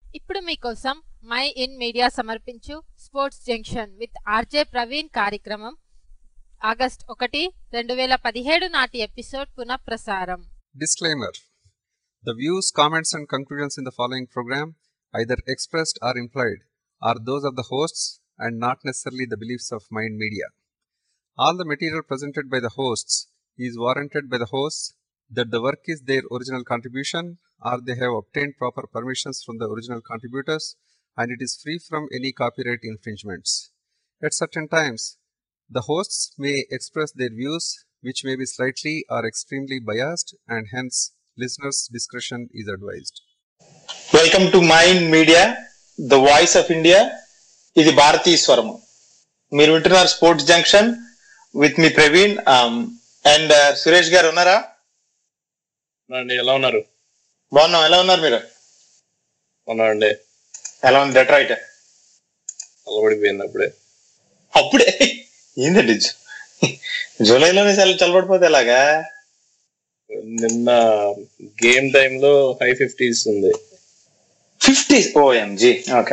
ఇప్పుడు మీకోసం my in media సమర్పించు sports junction with RJ Praveen కార్యక్రమం ఆగస్ట్ ఒకటి రెండు వేల పదిహేడు నాటి ఎపిసోడ్ పునఃప్రసారం Disclaimer The views, comments, and conclusions in the following program, either expressed or implied, are those of the hosts and not necessarily the beliefs of Mind Media. All the material presented by the hosts is warranted by the hosts that the work is their original contribution or they have obtained proper permissions from the original contributors and it is free from any copyright infringements. At certain times, the hosts may express their views, which may be slightly or extremely biased, and hence listeners' discretion is advised. Welcome to mind media the voice of India ఇది భారతీయ స్వరము మీరు వింటున్నారు sports junction with మీ Praveen and Suresh garu ఉన్నారా అండి ఎలా ఉన్నారు బాగున్నాం ఎలా ఉన్నారు మీరు ఉన్నానండి ఎలా ఉంది డెట్రాయిట్ అలవడిపోయింది అప్పుడే అప్పుడే ఏందండి జూ- జూలైలోనే చాలా చల్లబడిపోతే ఎలాగా నిన్న గేమ్ టైంలో హై ఫిఫ్టీస్ ఉంది ఫిఫ్టీ ఓ ఎంజీ ఓకే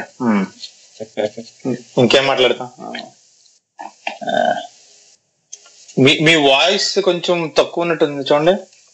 ఇంకేం మాట్లాడతాం ఆ, మీ మీ వాయిస్ కొంచెం తక్కువ ఉన్నట్టుంది చూడండి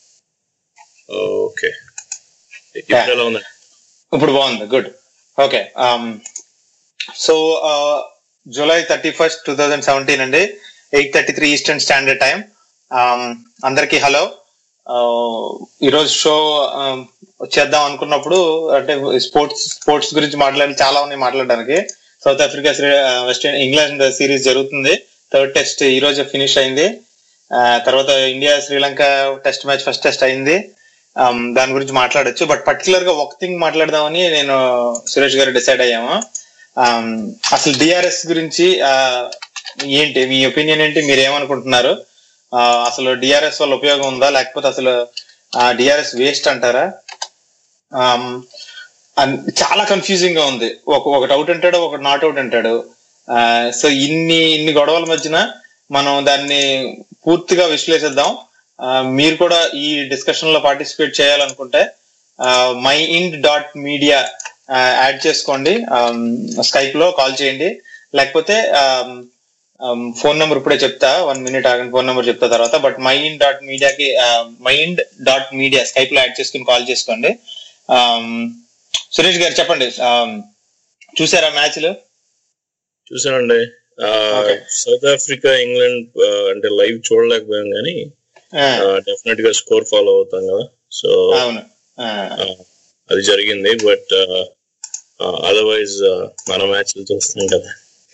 ఓకే ఇప్పుడు ఎలా ఉంది ఇప్పుడు బాగుంది good okay so July thirty first two thousand seventeen అండి eight thirty three eastern standard time అందరికి హలో ఈరోజు షో చేద్దాం అనుకున్నప్పుడు అంటే స్పోర్ట్స్ స్పోర్ట్స్ గురించి మాట్లాడి చాలా ఉన్నాయి మాట్లాడడానికి south Africa west England series జరుగుతుంది థర్డ్ టెస్ట్ ఈ రోజు ఫినిష్ అయింది ఆ, తర్వాత India Sri Lanka test match first test అయింది Um, దాని గురించి మాట్లాడొచ్చు బట్ పర్టికులర్ గా ఒక థింగ్ మాట్లాడదామని నేను సురేష్ గారు డిసైడ్ అయ్యాము Um, అసలు డిఆర్ఎస్ గురించి ఆ, ఏంటి మీ ఒపీనియన్ ఏంటి మీరు ఏమనుకుంటున్నారు ఆ, అసలు డిఆర్ఎస్ వల్ల ఉపయోగం ఉందా లేకపోతే అసలు డిఆర్ఎస్ వేస్ట్ అంటారా Um, అన్- చాలా కన్ఫ్యూజింగ్ గా ఉంది ఒక ఒకటి అవుట్ అంటాడు ఒకటి నాట్ అవుట్ అంటాడు సో ఇన్ని ఇన్ని గొడవల మధ్యన మనం దాన్ని పూర్తిగా విశ్లేషిద్దాం ఆ, మీరు కూడా ఈ డిస్కషన్ లో పార్టిసిపేట్ చేయాలనుకుంటే mind dot media add చేసుకోండి స్కైప్ లో కాల్ చేయండి లేకపోతే ఫోన్ నెంబర్ ఇప్పుడే చెప్తా వన్ మినిట్ ఆగండి ఫోన్ నెంబర్ చెప్తా తర్వాత బట్ మై ఇండ్ డాట్ మీడియాకి మైండ్ డాట్ మీడియా స్కైప్ లో యాడ్ చేసుకుని కాల్ చేసుకోండి Um, సురేష్ గారు చెప్పండి Um, చూసారా మ్యాచ్లు చూసానండి Okay. సౌత్ ఆఫ్రికా ఇంగ్లాండ్ ఆ, అంటే లైవ్ చూడలేకపోయాం కానీ డెఫినెట్ గా స్కోర్ ఫాలో అవుతాం కదా సో అవును ఆ, అది జరిగింది బట్ అదర్వైజ్ మన మ్యాచ్లు చూస్తాం కదా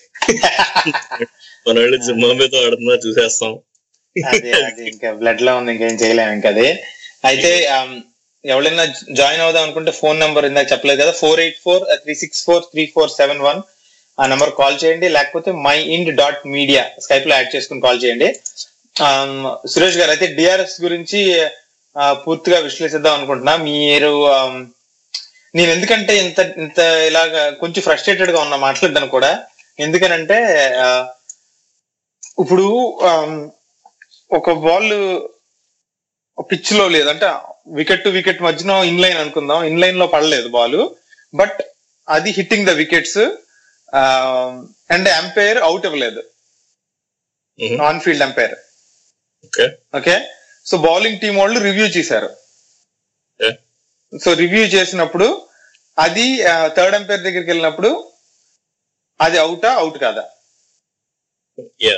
మన వాళ్ళు జింబాబేతో ఆడుతున్నా చూసేస్తాం అది అది ఇంకా బ్లడ్ లో ఉంది ఇంకేం చేయలేము ఇంకా అది అయితే um, ఎవరైనా జాయిన్ అవుదాం అనుకుంటే ఫోన్ నెంబర్ ఇందాక చెప్పలేదు కదా four eight four three six four three four seven one ఆ నెంబర్ కాల్ చేయండి లేకపోతే mind dot media Skype లో యాడ్ చేసుకుని కాల్ చేయండి Um, సురేష్ గారు అయితే డిఆర్ఎస్ గురించి ఆ, పూర్తిగా విశ్లేషిద్దాం అనుకుంటున్నా మీరు um, నేను ఎందుకంటే ఇంత ఇంత ఇలాగా కొంచెం ఫ్రస్ట్రేటెడ్ గా ఉన్నా మాట్లాడడానికి కూడా ఎందుకనంటే ఆ, ఇప్పుడు um, ఒక బాల్ పిచ్ లో లేదు అంటే వికెట్ టు వికెట్ మధ్యన ఇన్ లైన్ అనుకుందాం ఇన్ లైన్ లో పడలేదు బాల్ బట్ అది hitting the wickets and umpire out ఇవ్వలేదు on field umpire okay okay so bowling team వాళ్ళు రివ్యూ చేశారు Yeah. సో రివ్యూ చేసినప్పుడు అది థర్డ్ ఎంపైర్ దగ్గరికి వెళ్ళినప్పుడు అది అవుటా అవుట్ కాదా యా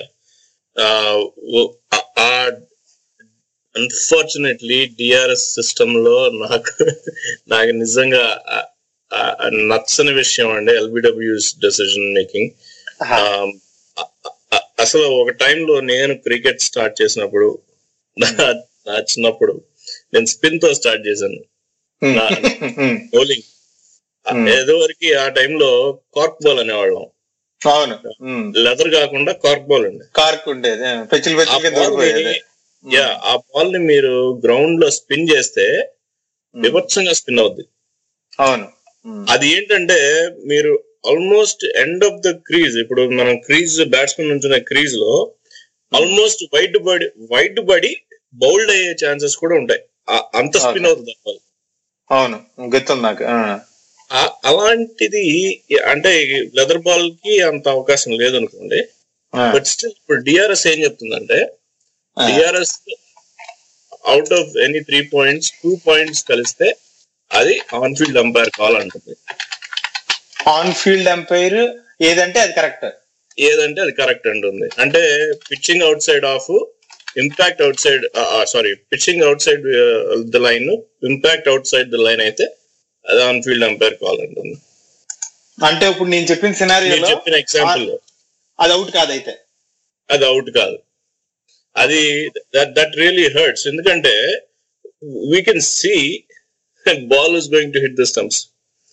అన్ఫార్చునేట్లీ డిఆర్ఎస్ సిస్టమ్ లో నాకు నాకు నిజంగా ఆ- ఆ- ఆ నచ్చని విషయం అండి ఎల్బిడబ్ల్యూస్ డెసిషన్ మేకింగ్ అసలు ఒక టైంలో నేను క్రికెట్ స్టార్ట్ చేసినప్పుడు నా- నా చిన్నప్పుడు నేను స్పిన్ తో స్టార్ట్ చేశాను నా- బౌలింగ్ Hmm. ఏదో వరకు ఆ టైంలో కార్క్ బాల్ అనేవాళ్ళం అవును లెదర్ కాకుండా కార్క్ బాల్ అండి కార్క్ ఉండేది పెచ్చులు ఆ పెచ్చులకి ball దూరిపోయేది ని- యా ఆ బాల్ ని మీరు గ్రౌండ్ లో స్పిన్ చేస్తే విభత్సంగా స్పిన్ అవుద్ది అవును ఉమ్. అది ఏంటంటే మీరు almost end of the crease ఇప్పుడు మనం క్రీజ్ బ్యాట్స్మెన్ ఉంచిన క్రీజ్ లో almost white body white body bowled అయ్యే ఛాన్సెస్ కూడా ఉంటాయి ఆ- అంత స్పిన్ Okay. అవుతుంది ఆ ball. అవును గుర్తుంది నాకు ఆ. ఆ- అలాంటిది అంటే లెదర్ బాల్ కి అంత అవకాశం లేదనుకోండి బట్ స్టిల్ ఇప్పుడు డిఆర్ఎస్ ఏం చెప్తుందంటే DRS out of any three points two points కలిస్తే అది ఆన్ ఫీల్డ్ అంపైర్ కాల్ అంటుంది ఆన్ ఫీల్డ్ ఎంపైర్ ఏదంటే అది కరెక్ట్ ఏదంటే అది కరెక్ట్ అంటుంది అంటే pitching outside off impact outside sorry pitching outside the line impact outside the line అయితే అది ఆన్ ఫీల్డ్ అంపైర్ కాల్ అంటుంది అంటే ఇప్పుడు నేను చెప్పిన మీరు సినారియో చెప్పిన ఎగ్జాంపుల్ లో అది అవుట్ కాదైతే అది అవుట్ కాదు అది దట్ దట్ రియలీ హర్ట్స్ ఎందుకంటే we can see ball is going to hit the stumps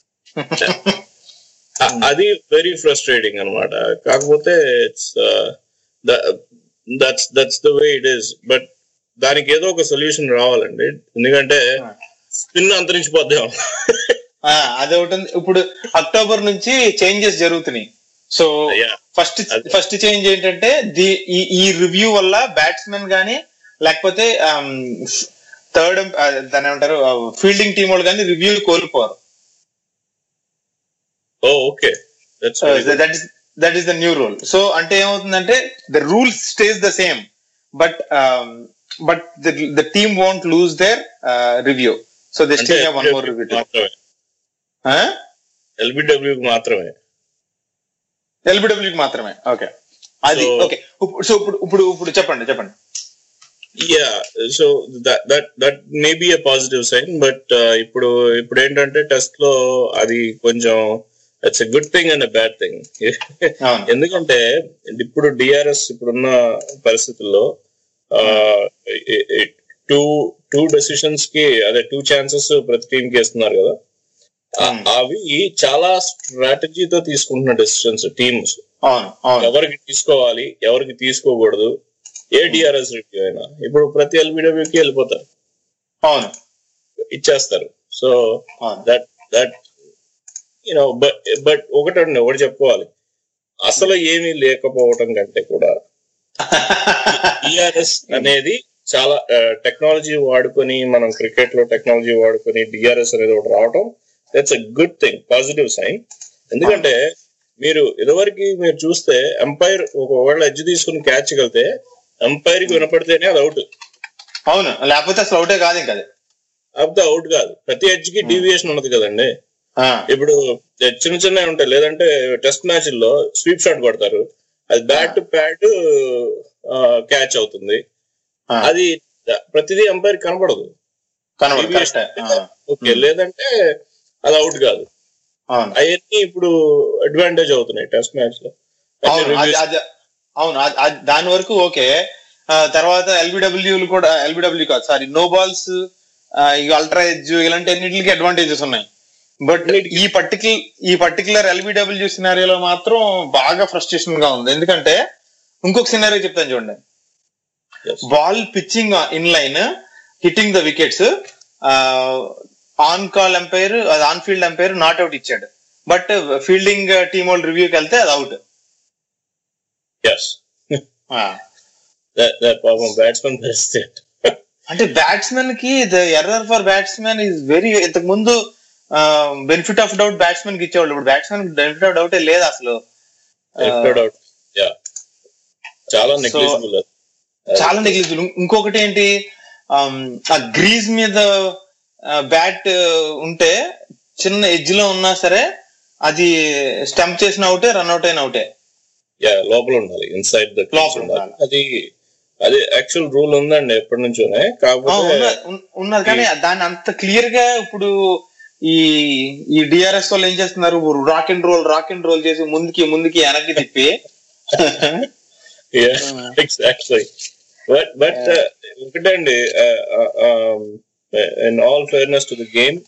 అది వెరీ ఫ్రస్ట్రేటింగ్ అన్నమాట కాకపోతే it's that's that's the way it is but దానికి ఏదో ఒక సొల్యూషన్ రావాలండి ఎందుకంటే స్పిన్ అంతరించిపోద్దాం ఆ, అది ఒకటి ఉంది. ఇప్పుడు అక్టోబర్ నుంచి చేంజెస్ జరుగుతున్నాయి సో Yeah. ఫస్ట్ అది- ఫస్ట్ చేంజ్ ఏంటంటే ది ఈ ఈ రివ్యూ వల్ల బ్యాట్స్మెన్ గానీ లేకపోతే థర్డ్ దాని ఏమంటారు ఫీల్డింగ్ టీం వాళ్ళు కానీ రివ్యూ కోల్పోరు oh okay that's that is that is the new rule so అంటే ఏమవుతుందంటే the rule stays the same but but the team won't lose their review so they still have one more review మాత్రమే LBW మాత్రమే ఎల్బిడబ్ల్యూకి మాత్రమే okay అది So- okay so ఇప్పుడు ఇప్పుడు ఇప్పుడు చెప్పండి చెప్పండి yeah so that that that may be a positive sign but ఇప్పుడు ఇప్పుడు ఏంటంటే టెస్ట్ లో అది కొంచెం it's a good thing and a bad thing అవును ఎందుకంటే ఇప్పుడు డిఆర్ఎస్ ఇప్పుడున్న పరిస్థితుల్లో టూ టూ డెసిషన్స్ కి అదే టూ ఛాన్సెస్ ప్రతి టీం కి ఇస్తున్నారు కదా ఆ- Hmm. అవి చాలా స్ట్రాటజీతో తీసుకుంటున్న డెసిషన్స్ టీమ్స్ అవును అవును ఎవరికి తీసుకోవాలి ఎవరికి తీసుకోకూడదు ఏ డిఆర్ఎస్ రివ్యూ అయినా ఇప్పుడు ప్రతి ఎల్బిడబ్ల్యూకి వెళ్ళిపోతారు అవును ఇచ్చేస్తారు సో అవును that that you know but but ఒకటండి ఒకటి చెప్పుకోవాలి అసలు ఏమీ లేకపోవటం కంటే కూడా డిఆర్ఎస్ అనేది చాలా టెక్నాలజీ వాడుకొని మనం క్రికెట్ లో టెక్నాలజీ వాడుకొని డిఆర్ఎస్ అనేది ఒకటి రావటం that's a good thing positive sign ఎందుకంటే మీరు ఇదివరకు మీరు చూస్తే ఎంపైర్ ఒకవేళ ఎడ్జ్ తీసుకుని క్యాచ్ వెళ్తే ఎంపైర్ కి వినపడితేనే అది అవుట్ అవును లేకపోతే అసలు అవుటే కాదు ఇంకా అది అది అవుట్ కాదు ప్రతి ఎడ్జ్ కి డీవియేషన్ ఉన్నది కదండి ఆ, ఇప్పుడు చిన్న చిన్నవి ఉంటాయి లేదంటే టెస్ట్ మ్యాచ్ లో స్వీప్ షాట్ కొడతారు అది బ్యాట్ టు ప్యాడ్ క్యాచ్ అవుతుంది ఆ, అది ప్రతిదీ ఎంపైర్ కనపడదు కనబడు కరెక్టే ఆ, ఓకే లేదంటే అది అవుట్ కాదు అవును అవన్నీ ఇప్పుడు అడ్వాంటేజ్ అవుతున్నాయి టెస్ట్ మ్యాచ్ లో అన్ని అవును అది reviews- అది అవును అది- అది- దాని వరకు ఓకే ఆ, తర్వాత ఎల్బిడబ్ల్యూలు కూడా ఎల్బిడబ్ల్యూ కాదు sorry no balls ultra edge ఇలాంటి అన్నిటికి అడ్వాంటేజెస్ ఉన్నాయి బట్ ఈ పర్టికులర్ ఈ పర్టికులర్ ఎల్బిడబ్ల్యూ సినారియోలో మాత్రం బాగా ఫ్రస్ట్రేషన్ గా ఉంది ఎందుకంటే ఇంకొక సినారియో చెప్తాను చూడండి Yes. Ball pitching in line hitting the wickets on call umpire అది on field umpire not out ఇచ్చాడు బట్ ఫీల్డింగ్ టీమ్ వాళ్ళు రివ్యూకి వెళ్తే అది అవుట్ yes that that పాపం బ్యాట్స్మెన్ పరిస్థితి అంటే బ్యాట్స్మెన్ కి the error for batsmen is very ఇంతకు ముందు బెనిఫిట్ ఆఫ్ డౌట్ బ్యాట్స్మెన్ కి ఇచ్చేవాళ్ళు ఇప్పుడు బ్యాట్స్మెన్ బెనిఫిట్ ఆఫ్ డౌట్ లేదు అసలు అవుట్ యా చాలా నెగ్లిజిబుల్ చాలా నెగ్లిజిబుల్ ఇంకొకటి ఏంటి um, ఆ గ్రీజ్ మీద బ్యాట్ ఉంటే చిన్న ఎడ్జ్ లో ఉన్నా సరే అది స్టంప్ చేసిన అవుటే రన్ అవుట్ అయిన అవుటే యా లోపల ఉండాలి ఇన్సైడ్ ద లోపల ఉండాలి ఉండాలి. అది అది యాక్చువల్ రూల్ ఉందండి ఎప్పటి నుంచోనే ఆ, కాకపోతే ఉన్న- ఉన్- ఉన్నది కానీ దాన్ని అంత క్లియర్ గా ఇప్పుడు ఈ ఈ డిఆర్ఎస్ వాళ్ళు ఏం చేస్తున్నారు rock and roll rock and roll చేసి ముందుకి ముందుకి వెనక్కి తిప్పి ఎగ్జాక్ట్లీ బట్ బట్ ఒకటండి in all fairness to the game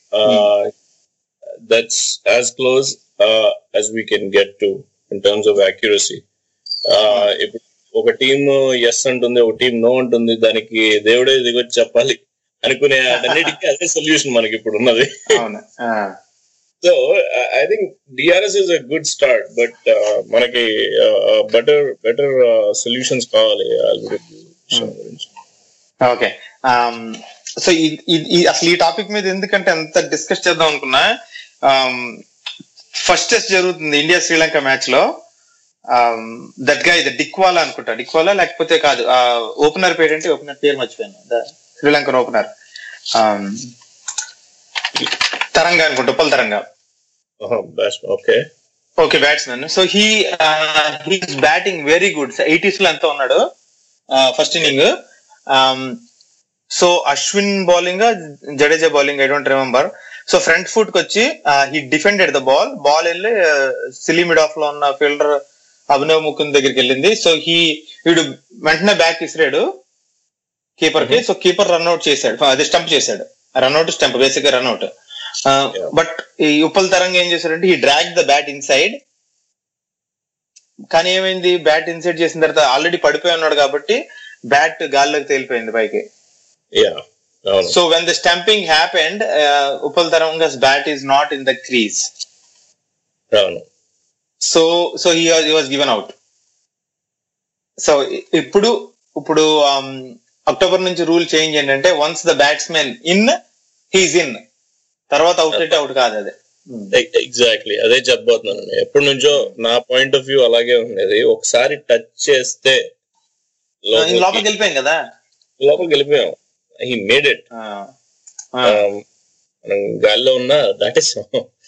that's as close as we can get to in terms of accuracy ఇప్పుడు ఒక టీమ్ ఎస్ అంటుంది ఒక టీం నో అంటుంది దానికి దేవుడే దిగొచ్చి చెప్పాలి అనుకునే అన్నిటికీ అదే సొల్యూషన్ మనకి ఇప్పుడు ఉన్నది అవును ఆ. So I think DRS is a good start but మనకి బెటర్ బెటర్ సొల్యూషన్స్ కావాలి algorithm విషయం గురించి ఓకే సో అసలు ఈ టాపిక్ మీద ఎందుకంటే ఎంత డిస్కస్ చేద్దాం అనుకున్నా ఫస్ట్ టెస్ట్ జరుగుతుంది ఇండియా శ్రీలంక మ్యాచ్ లో దట్ గా ఇది డిక్వాలా అనుకుంటా డిక్వాలా లేకపోతే కాదు ఓపెనర్ పేరు ఏంటి ఓపెనర్ పేరు మర్చిపోయాను The శ్రీలంకన్ ఓపెనర్ తరంగా అనుకుంటా Upul Tharanga okay okay batsmen so he he's batting very good eighties లో ఎంత ఉన్నాడు first inning so Ashwin bowling Jadeja bowling I don't remember so front foot కి వచ్చి he defended the ball ball వెళ్ళి సిలీ మిడ్ ఆఫ్ లో ఉన్న fielder Abhinav Mukund దగ్గరికి వెళ్ళింది సో హీ వీడు వెంటనే బ్యాక్ ఇసిరాడు కీపర్ కి సో కీపర్ రన్అట్ చేశాడు అది స్టంప్ చేశాడు రన్అట్ స్టంప్ బేసిక్ గా రన్అట్ బట్ ఈ ఉప్పల్ తరంగా ఏం చేశాడంటే ఈ డ్రాగ్ ద బ్యాట్ ఇన్సైడ్ కానీ ఏమైంది బ్యాట్ ఇన్సైడ్ చేసిన తర్వాత ఆల్రెడీ పడిపోయి ఉన్నాడు కాబట్టి బ్యాట్ గాల్లోకి తేలిపోయింది పైకి యా అవును so when the stumping happened Upul Tharanga's bat is not in the crease అవును so so he was given out so ఇప్పుడు ఇప్పుడు అక్టోబర్ నుంచి రూల్ చేంజ్ ఏంటంటే once the batsmen in his in తర్వాత అవుట్ అయితే అవుట్ కాదు అదే ఎగ్జాక్ట్లీ అదే చెప్పబోతున్నాను ఎప్పటి నుంచో నా పాయింట్ ఆఫ్ వ్యూ అలాగే ఉండేది ఒకసారి టచ్ చేస్తే లోపలికి లోపలికి వెళ్ళిపోయాం కదా లోపలికి వెళ్ళిపోయాం హీ మేడ్ ఇట్ ఆ. ఆ. మనం గాల్లో ఉన్న దాటేసాం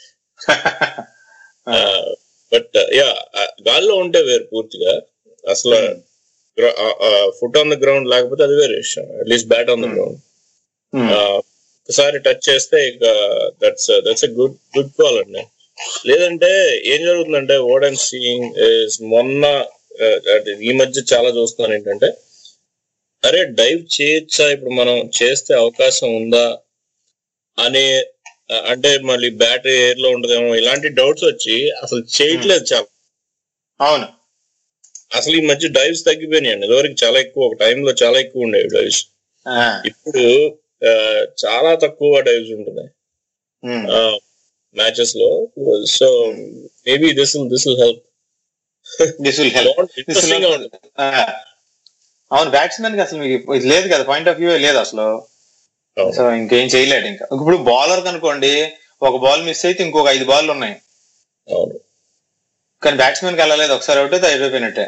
బట్ యా గాల్లో ఉంటే వేరు పూర్తిగా అసలు ఫుట్ ఆన్ ద గ్రౌండ్ లేకపోతే అది వేరే విషయం at least bat on the ground Hmm. ఒకసారి టచ్ చేస్తే ఇక that's that's a good good call అండి లేదంటే ఏం జరుగుతుందంటే వాట్ ఐమ్ సీయింగ్ మొన్న uh, అంటే ఈ మధ్య చాలా చూస్తున్నాను ఏంటంటే అరే డైవ్ చేయొచ్చా ఇప్పుడు మనం చేస్తే అవకాశం ఉందా అనే uh, అంటే మళ్ళీ బ్యాటరీ ఎయిర్ లో ఉండదేమో ఇలాంటి డౌట్స్ వచ్చి అసలు చేయట్లేదు చాలా అవును అసలు ఈ మధ్య డైవ్స్ తగ్గిపోయినాయండి ఇదివరకు చాలా ఎక్కువ ఒక టైంలో చాలా ఎక్కువ ఉండేవి డైవ్స్ ఆ. ఇప్పుడు ఆ, చాలా తక్కువ డైవ్స్ ఉంటున్నాయి Hmm. మ్యాచెస్ లో so maybe this will this will help this will help interesting గా ఉంటుంది అవును బ్యాట్స్మెన్ కి అసలు మీకు ఇది లేదు కదా పాయింట్ ఆఫ్ వ్యూ లేదు అసలు అవును. సో ఇంకేం చేయలేడు ఇంకా ఇప్పుడు బౌలర్ అనుకోండి ఒక బాల్ మిస్ అయితే ఇంకొక ఐదు బాల్ ఉన్నాయి అవును కానీ బ్యాట్స్మెన్ కి వెళ్ళలేదు ఒకసారి అవుట్ అయితే అయిపోయినట్టే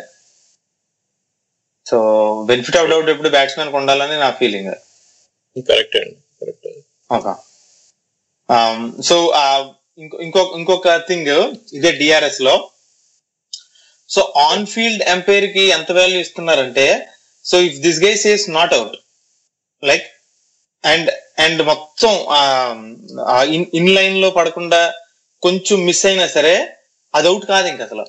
సో బెనిఫిట్ ఆఫ్ డౌట్ ఎప్పుడు బ్యాట్స్మెన్ కి ఉండాలని నా ఫీలింగ్ కరెక్ట్ అండి కరెక్ట్ ఓకే సో ఇంకొక ఇంకొక థింగ్ ఇదే డిఆర్ఎస్ లో సో ఆన్ ఫీల్డ్ ఎంపైర్ కి ఎంత వాల్యూ ఇస్తున్నారంటే so if this guys is not out like and and మొత్తం ఇన్ లైన్ లో పడకుండా కొంచెం మిస్ అయినా సరే అది అవుట్ కాదు ఇంక అసలు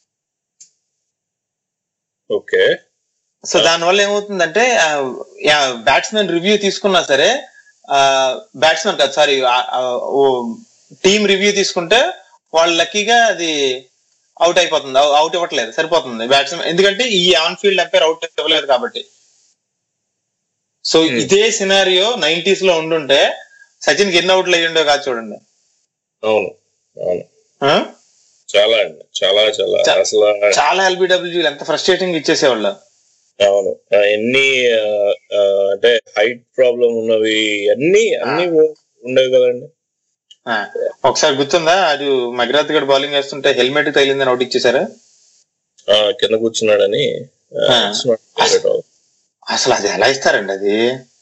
ఓకే సో దానివల్ల ఏమవుతుందంటే బ్యాట్స్మెన్ రివ్యూ తీసుకున్నా సరే బ్యాట్స్మెన్ కాదు సారీ టీం రివ్యూ తీసుకుంటే వాళ్ళు లక్కీగా అది అవుట్ అయిపోతుంది అవుట్ ఇవ్వట్లేదు సరిపోతుంది బ్యాట్స్మెన్ ఎందుకంటే ఈ ఆన్ ఫీల్డ్ ఎంపైర్ అవుట్ ఇవ్వలేదు కాబట్టి సో Hmm. ఇదే సినారియో నైన్టీస్ లో ఉండుంటే సచిన్ కి ఎన్ని అవుట్లు అయ్యి కాదు చూడండి అవును అవును ఆ? చాలా అండి చాలా చాలా చా- అసలు చాలా ఎల్బిడబ్ల్యూ ఎంత ఫ్రస్ట్రేటింగ్ ఇచ్చేసేవాళ్ళు అవును ఆ, ఎన్ని ఆ, ఆ, అంటే హైట్ ప్రాబ్లం ఉన్నవి అన్ని అన్ని ఉండేవి కదండి ఆ, ఒకసారి గుర్తుందా అది మగ్రాత్ గడ్ బౌలింగ్ వేస్తుంటే హెల్మెట్ తగిలిందని అవుట్ ఇచ్చేసారా ఆ, కింద కూర్చున్నాడని ఆ, ఆ. it's not fair at all. అసలు అది ఎలా ఇస్తారండి అది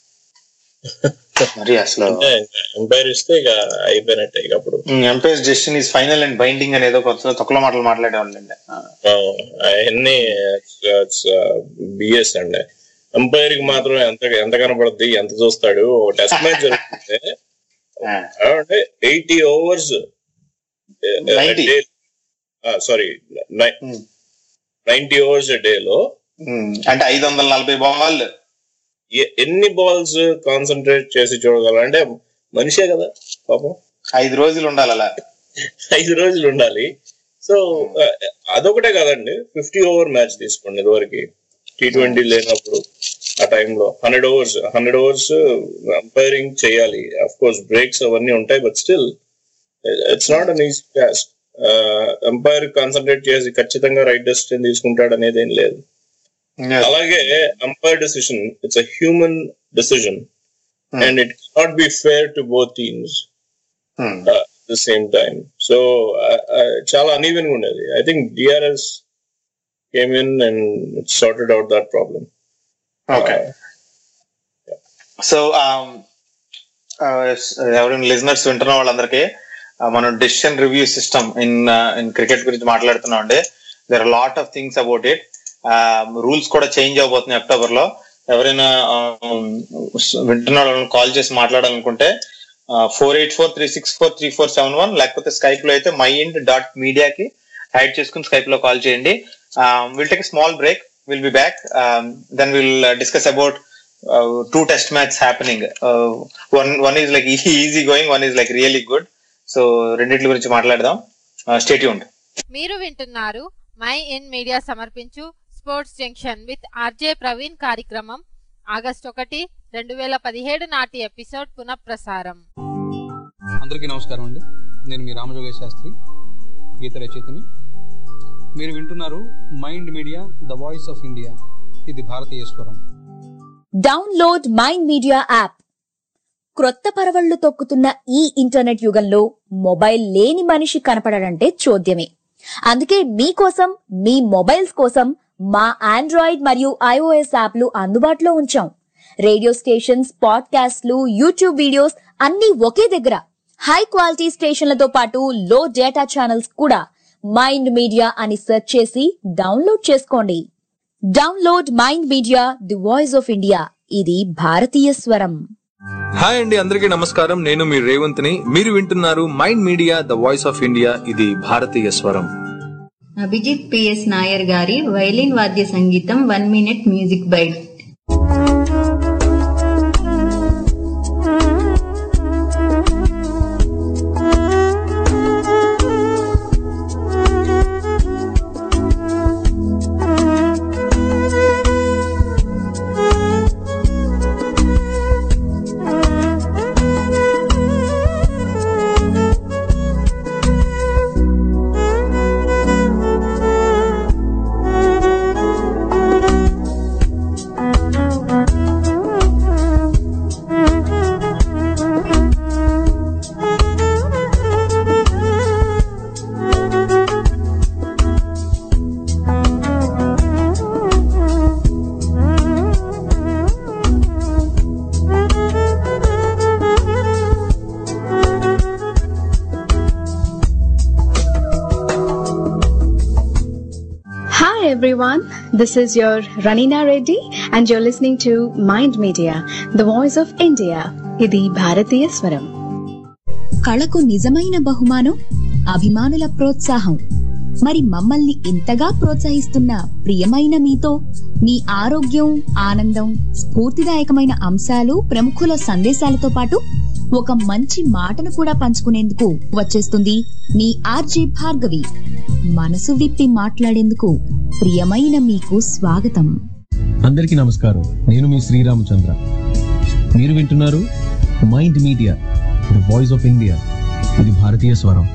మరి అసలు అంటే ఎంపైర్ ఇస్తే ఇక అయిపోయినట్టే ఇక అప్పుడు umpire's decision is final and binding అనేదో కొత్త తొక్కల మాటలు మాట్లాడేవాళ్ళండి ఆ, ఆ, అవన్నీ బిఎస్ అండి ఎంపైర్ కి మాత్రం ఎంత ఎంత కనపడుద్ది ఎంత చూస్తాడు టెస్ట్ మ్యాచ్ జరుగుతుంది ఆ, అంటే eighty overs 90. Sorry um, ninety overs day లో ఉమ్, అంటే ఐదు వందల నలభై బాల్ ఎ- ఎన్ని బాల్స్ కాన్సన్ట్రేట్ చేసి చూడగలరు అంటే మనిషే కదా పాపం ఐదు రోజులు ఉండాలి అలా ఐదు రోజులు ఉండాలి సో అదొకటే కాదండి ఫిఫ్టీ ఓవర్ మ్యాచ్ తీసుకోండి ఇదివరకు టీ ట్వంటీ లేనప్పుడు ఆ టైంలో hundred overs hundred overs umpiring చేయాలి అఫ్ కోర్స్ బ్రేక్స్ అవన్నీ ఉంటాయి but still it's not an easy task umpire concentrate చేసి ఖచ్చితంగా రైట్ డెసిషన్ తీసుకుంటాడు అనేది ఏం లేదు అలాగే umpire decision it's a human decision Hmm. And it not be fair to both teams um, the same time so చాలా uneven గా ఉండేది I think DRS came in and sorted out that problem okay so ఎవరైనా listeners వింటున్న వాళ్ళందరికీ uh, మనం decision review system in in cricket గురించి మాట్లాడుతున్నాం అండి there are lot of things about it rules కూడా చేంజ్ అవబోతున్నాయి అక్టోబర్ లో ఎవరైనా um, వింటున్న వాళ్ళని కాల్ చేసి మాట్లాడాలనుకుంటే four eight four three six four three four seven one లేకపోతే స్కైప్ లో అయితే మై ఇండ్ డాట్ మీడియాకి యాడ్ చేసుకుని స్కైప్ లో కాల్ చేయండి will take small break will be back then will discuss about two test match happening one one is like easy going one is like really good so రెండింటి గురించి మాట్లాడదాం stay యూన్ మీరు వింటున్నారు my in media సమర్పించు sports junction with RJ Praveen కార్యక్రమం August ఒకటి రెండు వేల పదిహేడు నాటి ఎపిసోడ్ పునఃప్రసారం అందరికీ నమస్కారం అండి నేను మీ రామజోగేశ్ శాస్త్రి గీత రచయితని మీరు వింటున్నారు Mind media the voice of India ఇది భారతీయ స్వరం డౌన్లోడ్ మైండ్ మీడియా యాప్ క్రొత్త పరవళ్లు తొక్కుతున్న ఈ ఇంటర్నెట్ యుగంలో మొబైల్ లేని మనిషి కనపడడంటే చూద్యమే అందుకే మీకోసం మీ మొబైల్స్ కోసం మా ఆండ్రాయిడ్ మరియు ఐఓఎస్ యాప్లు అందుబాటులో ఉంచాం రేడియో స్టేషన్స్ పాడ్కాస్ట్లు యూట్యూబ్ వీడియోస్ అన్ని ఒకే దగ్గర హై క్వాలిటీ స్టేషన్లతో పాటు లో డేటా ఛానల్స్ కూడా మైండ్ మీడియా అని సెర్చ్ చేసి డౌన్లోడ్ చేసుకోండి download Mind Media the voice of India ఇది భారతీయ స్వరం హాయ్ అండి అందరికీ నమస్కారం నేను మీ రేవంత్ని మీరు వింటున్నారు Mind media the voice of India ఇది భారతీయ స్వరం అభిజిత్ పిఎస్ నాయర్ గారి వైలిన్ వాద్య సంగీతం one minute music bite Hi everyone, this is your Ranina Reddy and you're listening to Mind Media, the voice of India. ఇది భారతీయ స్వరం కళకు నిజమైన బహుమానం అభిమానుల ప్రోత్సాహం మరి మమ్మల్ని ఇంతగా ప్రోత్సహిస్తున్న ప్రియమైన మీతో మీ ఆరోగ్యం ఆనందం స్ఫూర్తిదాయకమైన అంశాలు ప్రముఖుల సందేశాలతో పాటు ఒక మంచి మాటను కూడా పంచుకునేందుకు వచ్చేస్తుంది మీ ఆర్జే భార్గవి మనసు విప్పి మాట్లాడేందుకు ప్రియమైన మీకు స్వాగతం అందరికీ నమస్కారం నేను మీ శ్రీరామచంద్ర మీరు వింటున్నారు Mind media the voice of India ఇది భారతీయ స్వరం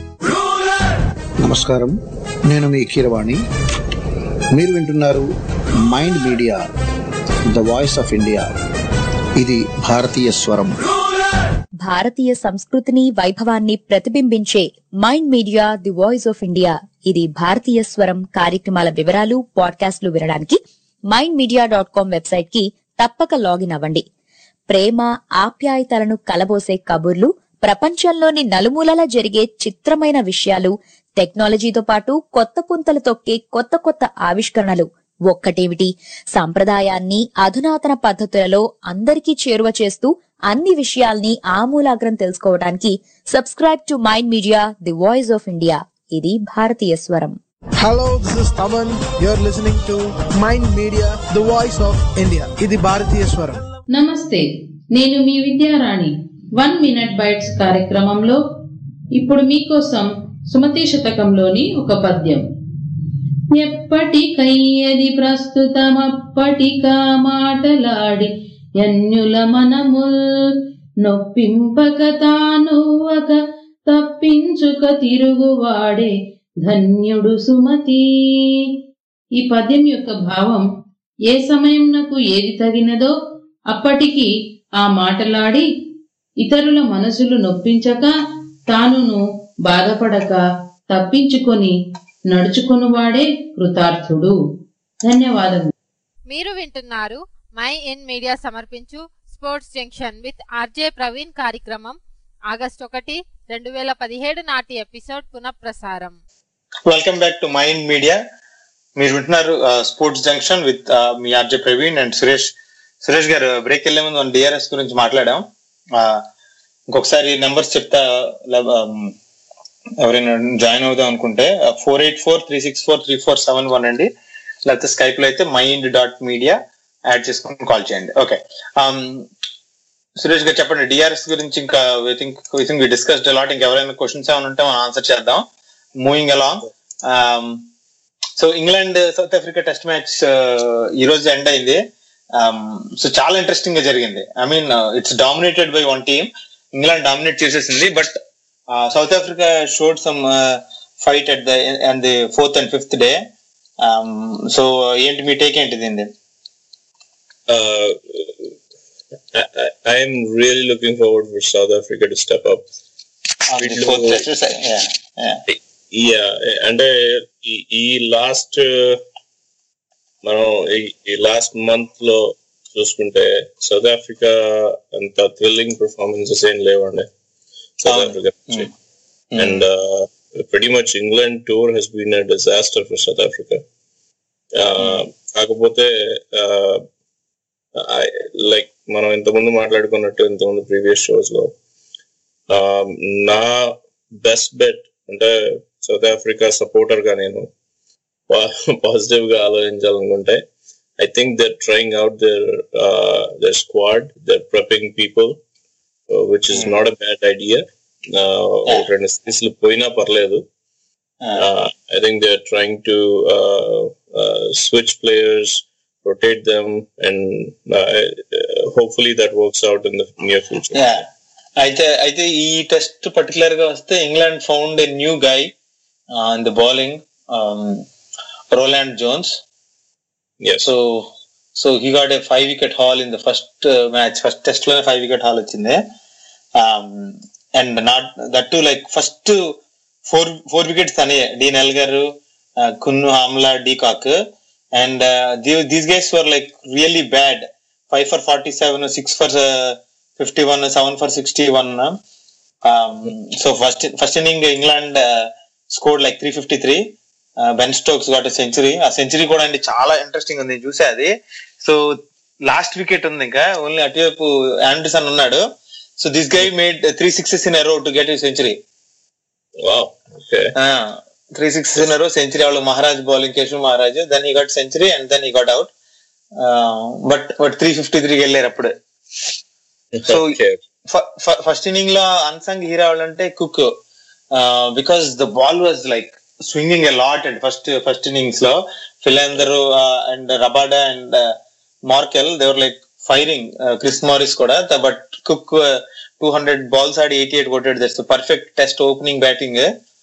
నమస్కారం నేను మీ కీరవాణి మీరు వింటున్నారు Mind media the voice of India ఇది భారతీయ స్వరం భారతీయ సంస్కృతిని వైభవాన్ని ప్రతిబింబించే Mind Media the voice of India ఇది భారతీయ స్వరం కార్యక్రమాల వివరాలు పాడ్కాస్ట్లు వినడానికి Mind Media dot com website కి తప్పక లాగిన్ అవ్వండి ప్రేమ ఆప్యాయతలను కలబోసే కబుర్లు ప్రపంచంలోని నలుమూలలా జరిగే చిత్రమైన విషయాలు టెక్నాలజీతో పాటు కొత్త పుంతలు తొక్కే కొత్త కొత్త ఆవిష్కరణలు ఒక్కటేమిటి సంప్రదాయాన్ని అధునాతన పద్ధతులలో అందరికీ చేరువ చేస్తూ అన్ని విషయాల్ని ఆమూలాగ్రం తెలుసుకోవడానికి subscribe to mind Media the voice of India ఇది భారతీయ స్వరం Hello, this is Taman. You're listening to Mind Media, the voice of India. ఇది భారతీయ స్వరం నమస్తే నేను మీ విద్యారాణి వన్ మినిట్ బైట్స్ కార్యక్రమంలో ఇప్పుడు మీకోసం సుమతి శతకంలోని ఒక పద్యం ఎప్పటికయ్యది ప్రస్తుతమప్పటికా మాటలాడి ఎన్యుల మనముల్ నొప్పింపక తానువక తప్పించుక తిరుగువాడే ధన్యుడు సుమతి ఈ పద్యం యొక్క భావం ఏ సమయంనకు ఏది తగినదో అప్పటికి ఆ మాటలాడి ఇతరుల మనసులు నొప్పించక తానును బాధపడక తప్పించుకొని నడుచుకునివాడే కృతార్థుడు ధన్యవాదములు మీరు వింటున్నారు మై ఇన్ మీడియా సమర్పించు sports junction with RJ Praveen కార్యక్రమం ఆగస్ట్ ఒకటి రెండు వేల పదిహేడు నాటి ఎపిసోడ్ పునఃప్రసారం welcome back to mind Media మీరు వింటున్నారు స్పోర్ట్స్ జంక్షన్ విత్ మీ ఆర్జే ప్రవీణ్ అండ్ సురేష్ సురేష్ గారు బ్రేక్ వెళ్లే ముందు డిఆర్ఎస్ గురించి మాట్లాడాం Uh, ఇంకొకసారి నెంబర్స్ చెప్తా లే- um, ఎవరైనా జాయిన్ అవుదాం అనుకుంటే four eight four three six four three four seven one అండి లేకపోతే స్కైప్ లో అయితే మైండ్ డాట్ మీడియా యాడ్ చేసుకుని కాల్ చేయండి ఓకే సురేష్ గారు చెప్పండి డిఆర్ఎస్ గురించి ఇంకా I think I think we discussed a lot ఇంకా ఎవరైనా క్వశ్చన్స్ ఏమైనా ఉంటే మనం ఆన్సర్ చేద్దాం moving along so England South Africa test match ఈ రోజు ఎండ్ అయింది సో చాలా ఇంట్రెస్టింగ్ గా జరిగింది I mean it's dominated by one team England dominate చేసేసింది but South Africa showed some fight at the and the fourth and fifth day so ఏంటి మీ టేక్ ఏంటి దీన్ని uh, I, I, I'm really looking forward for South Africa to step up. On the వీళ్ళు- fourth test, yeah, yeah. Yeah, అంటే ఈ- ఈ last మనం ఈ- ఈ లాస్ట్ మంత్ లో చూసుకుంటే సౌత్ ఆఫ్రికా అంత థ్రిల్లింగ్ పర్ఫార్మెన్సెస్ ఏం లేవండి సౌత్ ఆఫ్రికా నుంచి and pretty much England tour he's been a disaster for South Africa కాకపోతే లైక్ మనం ఇంతకుముందు మాట్లాడుకున్నట్టు ఇంతకుముందు ప్రీవియస్ షోస్ లో um, నా బెస్ట్ బెట్ అంటే సౌత్ ఆఫ్రికా సపోర్టర్ గా నేను పాజిటివ్ గా ఆలోచించాలనుకుంటే I think they're trying out their their squad they're prepping people which is not a bad idea రెండు సిరీస్లు పోయినా పర్లేదు I think they are trying to switch players rotate them and uh, hopefully that works out in the near future Yeah. అయితే అయితే ఈ test particular గా వస్తే England found a new guy in the bowling Roland Jones so so he got a five wicket haul in the first match first test లోనే five wicket haul వచ్చింది and not that to like first four four wickets తనే Dean Elgar Kuhn Amla de Kock and these guys were like really bad five for forty seven six for fifty one seven for sixty one so first first inning England score like three fifty three Ben Stokes got century ఆ century కూడా అండి చాలా interesting ఉంది చూసే అది so last wicket ఉంది ఇంకా only అటువైపు ఆండర్సన్ ఉన్నాడు so this guy made three sixes in a row to get you century three six in a row century వాళ్ళు Maharaj bowling Keshav Maharaj then he got century and then he got out but but three fifty three వెళ్ళారు అప్పుడు so first inning లో unsung hero వాళ్ళంటే Cook because the ball was like swinging a lot and first first innings లో Philander and Rabada and Morkel they were like firing Chris Morris కూడా but Cook two hundred balls ఆడి eighty eight కొట్టాడు that's perfect test opening batting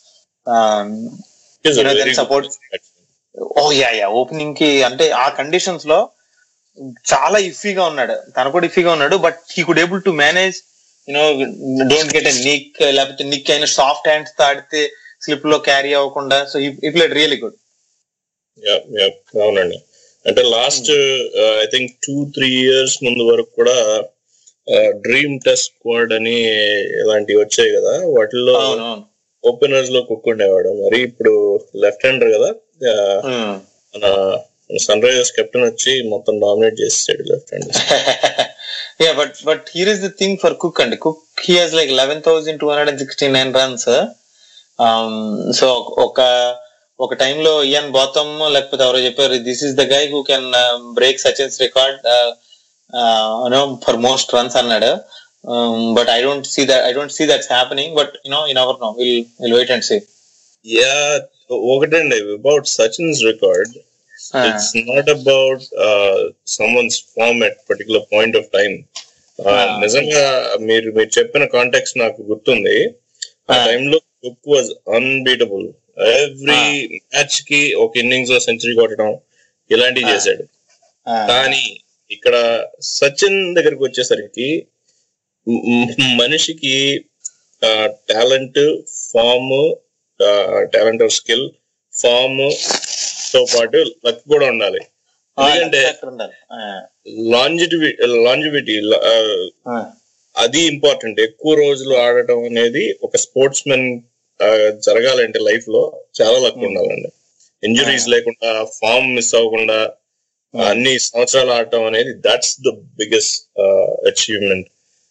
support oh yeah yeah opening కి అంటే ఆ conditions లో చాలా ఇఫీగా ఉన్నాడు తను కూడా ఇఫీగా ఉన్నాడు but he could able to manage you know don't get a nick లేకపోతే నిక్ అయిన సాఫ్ట్ హ్యాండ్స్ తో ఆడితే స్లిప్ లో క్యారీ అవ్వకుండా so he played really good అవునండి అంటే last I think two three years ముందు వరకు కూడా డ్రీమ్ టెస్ట్ స్క్వాడ్ అని ఇలాంటివి వచ్చాయి కదా వాటిల్లో ఓపెనర్స్ లో కుక్ ఉండేవాడు మరి ఇప్పుడు లెఫ్ట్ హ్యాండర్ కదా మన సన్ రైజర్స్ కెప్టెన్ వచ్చి మొత్తం డామినేట్ చేసాడు left hand yeah but but here is the thing for Cook అండి Cook he has like eleven thousand two hundred and sixty nine runs so ఒక ఒక టైంలో ఇయన్ బాతమ్ లేకపోతే ఎవరో చెప్పారు this is the guy who can break Sachin's record for most runs అన్నాడు but I don't see that I don't see that's happening but you know in our no will will wait and see yeah ఒకటండి about Sachin's record it's not about someone's form at particular point of time నిజంగా మీరు మీరు చెప్పిన contacts నాకు గుర్తుంది ఆ టైంలో Cook was unbeatable every match కి ఒక ఇన్నింగ్స్ లో సెంచరీ కొట్టడం ఇలాంటివి చేశాడు కానీ ఇక్కడ సచిన్ దగ్గరికి వచ్చేసరికి మనిషికి talent form talent of skill form తో పాటు లక్ కూడా ఉండాలి ఎందుకంటే లాంజిటివి లాంజివిటీ అది ఇంపార్టెంట్ ఎక్కువ రోజులు ఆడటం అనేది ఒక స్పోర్ట్స్ మెన్ జరగాలంటే లైఫ్ లో చాలా లక్ ఉండాలండి ఇంజురీస్ లేకుండా ఫామ్ మిస్ అవ్వకుండా అన్ని సంవత్సరాలు ఆడటం అనేది దట్స్ ద బిగ్గెస్ట్ అచీవ్మెంట్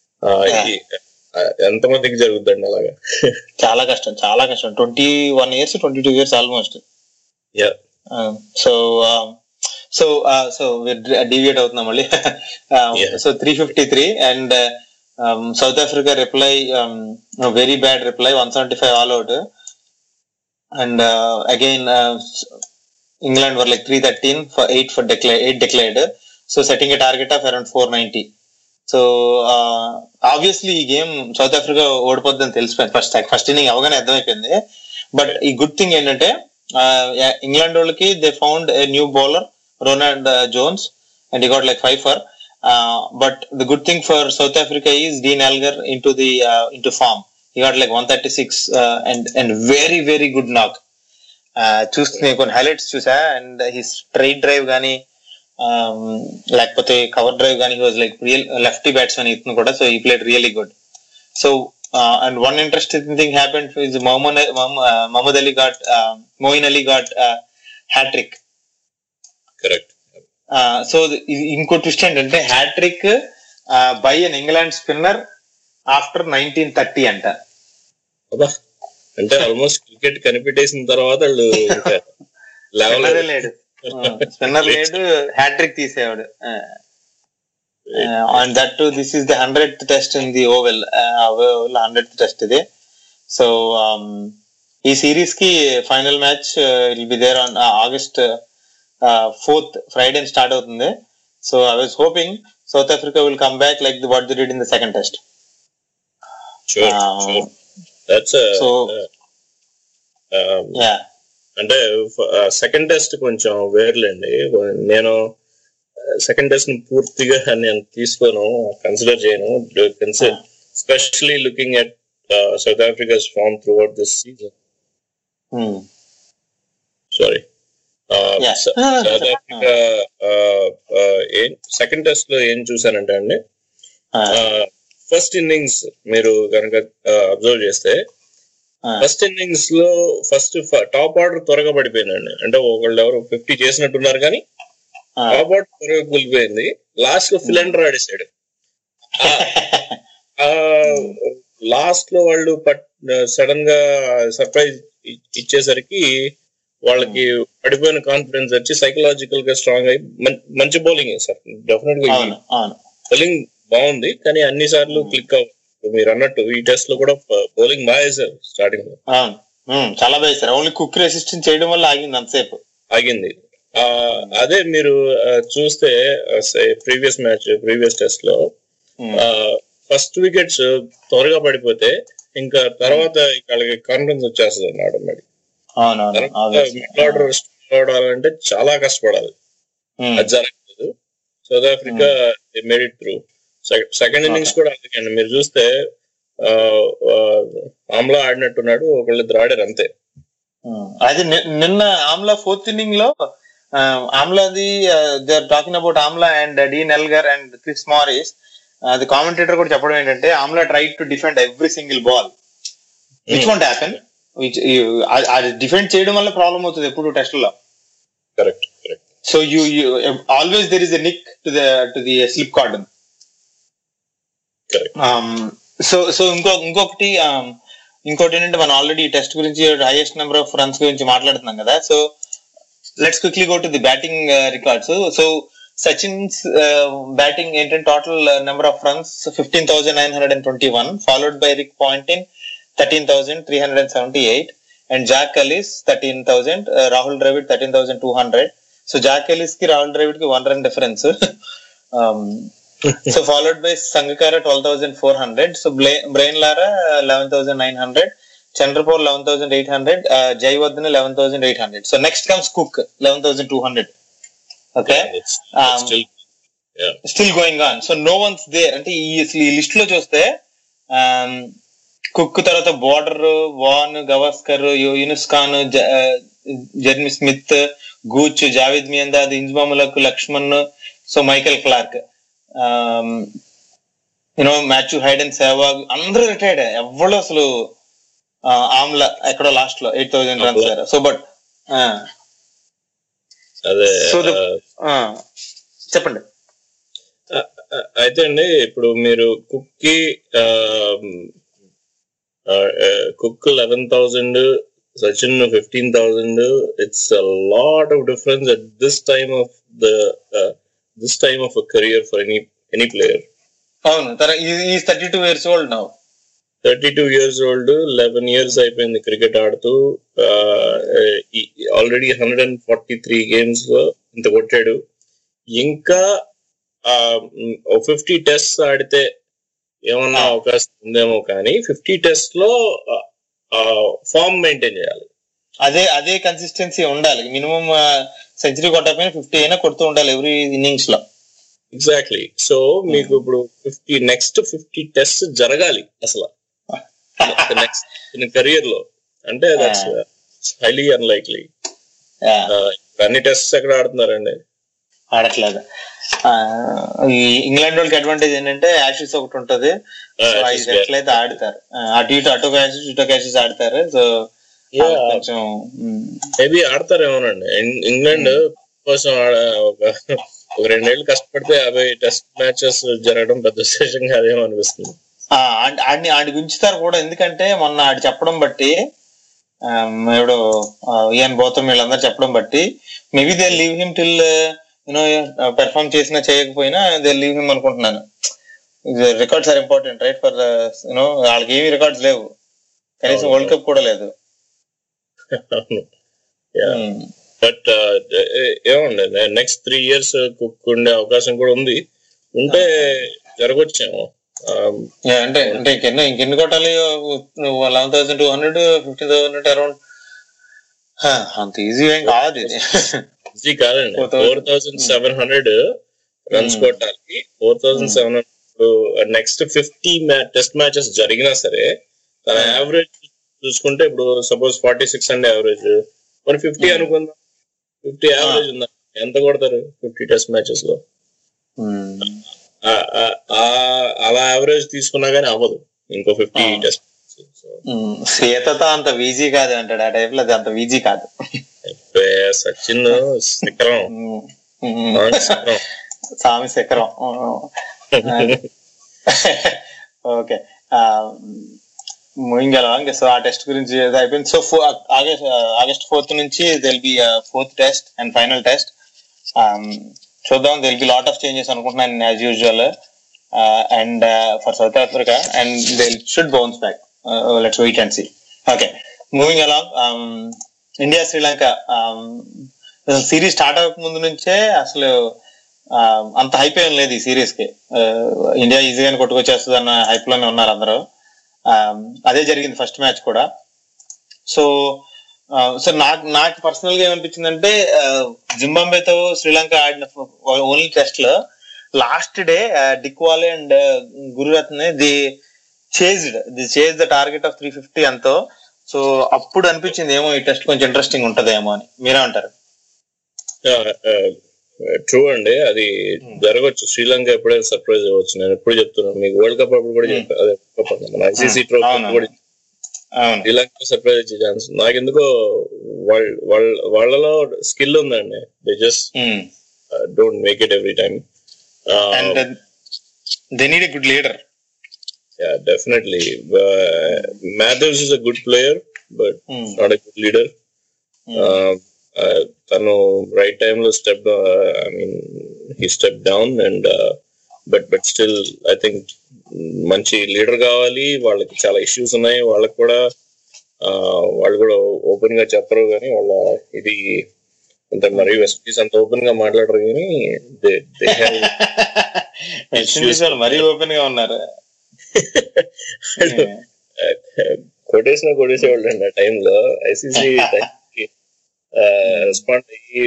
ఎంతమందికి జరుగుతుందండి అలాగా చాలా కష్టం చాలా కష్టం twenty one years twenty two years almost yeah so so so deviate అవుతున్నాం మళ్ళీ so three fifty three and South Africa reply very bad reply one seventy five all out and again England were like three thirteen for eight for declare eight declared so setting a target of around four ninety so obviously ఈ game South Africa ఓడిపోద్దని తెలిసిపోయింది first first inning అవగానే అర్థమైపోయింది but ఈ good thing ఏంటంటే England వాళ్ళకి they found a new bowler Ronald Jones and he got like five for but the good thing for South Africa is Dean Elgar into the into form he got like one thirty six and and very very good knock చూస్తే కొన్ని highlights చూసా and he straight drive కానీ లేకపోతే cover drive కానీ was like real lefty batsmen ఇతను కూడా so he played really good so and one interesting thing happen is Mohammed Mohammed Ali got Moeen Ali got hattrick correct so ఇంకో twist ఏంటంటే hattrick by an England spinner after nineteen thirty అంట అంటే almost cricket కనిపెట్టేసిన తర్వాత వాళ్ళు spinner లేడు spinner లేడు hattrick తీసేవాడు and that to this is the hundred test in the Oval Oval hundred test ఇది సో ఈ సిరీస్ కి final match will be there on August fourth Friday start అవుతుంది so I was hoping South Africa will come back like the what the did in the second test so అంటే second test కొంచెం వేర్లేండి నేను second test ని పూర్తిగా నేను తీసుకోను consider చేయను especially looking at South Africa's form throughout this season sorry South Africa ఏం సెకండ్ టెస్ట్ లో ఏం చూసానంటే అండి ఫస్ట్ ఇన్నింగ్స్ మీరు కనుక అబ్జర్వ్ చేస్తే ఫస్ట్ ఇన్నింగ్స్ లో ఫస్ట్ టాప్ ఆర్డర్ త్వరగా పడిపోయిందండి అంటే ఒకళ్ళు ఎవరు ఫిఫ్టీ చేసినట్టున్నారు కానీ టాప్ ఆర్డర్ త్వరగా కూలిపోయింది లాస్ట్ లో ఫిలెండర్ ఆడేసాడు లాస్ట్ లో వాళ్ళు పట్ సడన్ గా సర్ప్రైజ్ ఇచ్చేసరికి వాళ్ళకి పడిపోయిన కాన్ఫిడెన్స్ వచ్చి సైకలాజికల్ గా స్ట్రాంగ్ అయ్యి మంచి బౌలింగ్ సార్ డెఫినెట్ గా బౌలింగ్ బాగుంది కానీ అన్ని సార్లు క్లిక్ అవ్వ మీరు అన్నట్టు ఈ టెస్ట్ లో కూడా బౌలింగ్ బాగా వేశారు స్టార్టింగ్ లో చాలా బాగా వేశారు ఓన్లీ కుక్ రెసిస్టెన్స్ చేయడం వల్ల ఆగింది అంతసేపు ఆగింది అదే మీరు చూస్తే ప్రీవియస్ మ్యాచ్ ప్రీవియస్ టెస్ట్ లో ఫస్ట్ వికెట్స్ త్వరగా పడిపోతే ఇంకా తర్వాత వాళ్ళకి కాన్ఫిడెన్స్ వచ్చేస్తుంది అన్నాడు మరి మిడిల్ ఆర్డర్ ఆడాలంటే చాలా కష్టపడాలి అది జరగలేదు South Africa made it through second innings కూడా అందుకండి మీరు చూస్తే ఆమ్లా ఆడినట్టున్నాడు ఒకళ్ళిద్దరు ఆడారు అంతే అది నిన్న ఆమ్లా ఫోర్త్ ఇన్నింగ్ లో ఆమ్లాది they are talking about Amla and Dean Elgar and Chris Morris అది కామెంటేటర్ కూడా చెప్పడం ఏంటంటే Amla try to defend every single ball which one happen అది డిఫెండ్ చేయడం వల్ల ప్రాబ్లం అవుతుంది ఎప్పుడు టెస్ట్ లో correct so you always there is a nick to the to the slip cordon so so ఇంకో ఇంకొకటి ఇంకోటి ఏంటంటే మనం ఆల్రెడీ టెస్ట్ గురించి హైయెస్ట్ నెంబర్ ఆఫ్ రన్స్ గురించి మాట్లాడుతున్నాం కదా so let's quickly go to the batting records so Sachin's batting ఏంటంటే total number of runs fifteen thousand nine hundred and twenty one followed by Ricky Ponting thirteen thousand three hundred and seventy eight and Jacques Kallis thirteen thousand Rahul Dravid thirteen thousand two hundred so Jacques Kallis కి రాహుల్ ద్రవిడ్ కి one run difference so followed by Sangakkara twelve thousand four hundred so Brian Lara eleven thousand nine hundred Chanderpaul eleven thousand eight hundred Jayawardene eleven thousand eight hundred so next comes Cook eleven thousand two hundred okay still going on so no one's there అంటే ఈ అసలు ఈ list లో చూస్తే Cook తర్వాత Border Waugh Gavaskar యు- యూనుస్ ఖాన్ జ- ఆ, Graeme Smith Gooch Javed Miandad ఇంజ్మాములకు Laxman so Michael Clarke you know Matthew Hayden Sehwag అందరూ రిటైర్డ్ ఎవరు అసలు ఆ, ఆమ్ల ఎక్కడో లాస్ట్ లో eight thousand runs so but అదే So the- ఆ, చెప్పండి ఆ- ఆ- అయితే అండి ఇప్పుడు మీరు కుక్కి Cook eleven thousand Sachin fifteen thousand it's lot of difference at this time of the this time of career for any any player అవును తన ఈ thirty two years old now thirty two years old eleven years అయిపోయింది cricket ఆడుతూ already hundred and forty three games లో ఇంత కొట్టాడు ఇంకా fifty test ఆడితే ఏమన్నా అవకాశం ఉందేమో కానీ ఫిఫ్టీ టెస్ట్ లో ఫామ్ మెయింటైన్ చేయాలి అదే అదే కన్సిస్టెన్సీ ఉండాలి మినిమం సెంచరీ కొట్టకపోయినా ఫిఫ్టీ అయినా కొడుతూ ఉండాలి ఎవ్రీ ఇన్నింగ్స్ లో ఎగ్జాక్ట్లీ సో మీకు ఇప్పుడు ఫిఫ్టీ నెక్స్ట్ ఫిఫ్టీ టెస్ట్ జరగాలి అసలు నెక్స్ట్ ఇన్ కెరియర్ లో అంటే దట్స్ హైలీ అన్లైక్లీ అన్ని టెస్ట్ ఎక్కడ ఆడుతున్నారండి ఆడట్లేదు ఆ, ఈ ఇంగ్లాండ్ వాళ్ళకి అడ్వాంటేజ్ ఏంటంటే యాషెస్ ఒకటి ఉంటది Ah, సో Ashes, ఐదు టెస్ట్లు అయితే ఆడతారు ఆ, అటు ఇటు అటు యాషెస్ ఇటు యాషెస్ ఆడతారు సో Yeah. కొంచెం మ్, మేబీ ఆడతారేమోనండి ఇం- ఇంగ్లాండ్ కోసం ఆడ- ఒక ఒక రెండేళ్లు కష్టపడితే యాభై టెస్ట్ మ్యాచెస్ జరగడం పెద్ద విశేషం కాదేమో అనిపిస్తుంది ఆ, ఆడి- ఆడిని ఆడిని ఉంచుతారు కూడా ఎందుకంటే మొన్న ఆడి చెప్పడం బట్టి ఇప్పుడు ఇయన్ బోతం వీళ్ళందరూ చెప్పడం బట్టి maybe they leave him till you know perform చేసినా చేయకపోయినా దే లీవ్ హిమ్ అనుకుంటున్నాను records are important right for you know వాళ్ళకి ఏమి రికార్డ్స్ లేవు కనీసం వరల్డ్ కప్ కూడా లేదు బట్ ఏమండి నెక్స్ట్ త్రీ ఇయర్స్ కుక్ ఉండే అవకాశం కూడా ఉంది ఉంటే జరగొచ్చేమో Um, Yeah, అంటే అంటే ఇంకెన్ని ఇంకెన్ని కొట్టాలి eleven thousand two hundred fifteen thousand around అంత ఈజీ ఏం కాదు ఇది ఈజీ కాదండి four thousand seven hundred runs కొట్టాలి four thousand seven hundred next fifty test matches జరిగినా సరే తన యావరేజ్ చూసుకుంటే ఇప్పుడు suppose forty six and average మరి ఫిఫ్టీ అనుకుందాం ఫిఫ్టీ యావరేజ్ ఉందా ఎంత కొడతారు ఫిఫ్టీ టెస్ట్ మ్యాచెస్ లో ఆ- ఆ- ఆ- అలా యావరేజ్ తీసుకున్నా గానీ అవ్వదు ఇంకో ఫిఫ్టీ టెస్ట్ మ్మ్. సీతతో అంత ఈజీ కాదు అంటాడు ఆ టైప్ లో అది అంత ఈజీ కాదు సచిన్ శిఖరం మ్మ్. శిఖరం స్వామి శిఖరం ఓకే మూవింగ్ అలాంగ్ సో ఆ టెస్ట్ గురించి ఏదో అయిపోయింది సో ఆగస్ట్ ఆగస్ట్ ఫోర్త్ నుంచి there'll be fourth test and final test చూద్దాం there'll be lot of changes అనుకుంటున్నాను as usual and for South Africa and they should bounce back let's wait and see okay moving along India Sri Lanka series start అవ్వక ముందు నుంచే అసలు ఆ, అంత hype ఏం లేదు ఈ సిరీస్ కి ఆ, ఇండియా ఈజీగానే కొట్టుకొచ్చేస్తుంది అన్న హైప్ లోనే ఉన్నారు అందరూ ఆ, అదే జరిగింది ఫస్ట్ మ్యాచ్ కూడా సో సో నాకు నాకు పర్సనల్ గా ఏమనిపించిందంటే జింబాంబేతో శ్రీలంక ఆడిన ఓన్లీ టెస్ట్ లో last day Dickwella and Gunaratne the chased the chase the target of three fifty అంతో సో అప్పుడు అనిపించింది ఏమో ఈ టెస్ట్ కొంచెం ఇంట్రెస్టింగ్ ఉంటదేమో అని మీరేమంటారు ట్రూ అండి అది జరగచ్చు శ్రీలంక ఎప్పుడైనా సర్ప్రైజ్ అవ్వచ్చు నేను ఎప్పుడు చెప్తున్నాను మీకు వరల్డ్ కప్ అప్పుడు కూడా చెప్పాను అదే కప్ అన్న మన ఐసీసీ ట్రోఫీ అవును. కూడా శ్రీలంక సర్ప్రైజ్ ఇచ్చే ఛాన్స్ నాకెందుకో వాళ్ళ వాళ్ళ వాళ్ళలో స్కిల్ ఉందండి they just don't make it every time and they need a good leader yeah definitely uh, Matthews is a good player but Hmm. not a good leader um, uh, తను right time లో step I mean he step down and but but still I think మంచి leader కావాలి వాళ్ళకి చాలా issues ఉన్నాయి వాళ్ళకి కూడా uh, వాళ్ళు కూడా ఓపెన్ గా చెప్పరు కానీ వాళ్ళ ఇది అంత మరి వెస్ట్ ఇండీస్ అంత ఓపెన్ గా మాట్లాడరు కానీ they they have West Indies వాళ్ళు మరీ ఓపెన్ గా ఉన్నారు కొటేసిన కొట్టేసేవాళ్ళు అండి ఆ టైంలో ఐసీసీ రెస్పాండ్ అయ్యి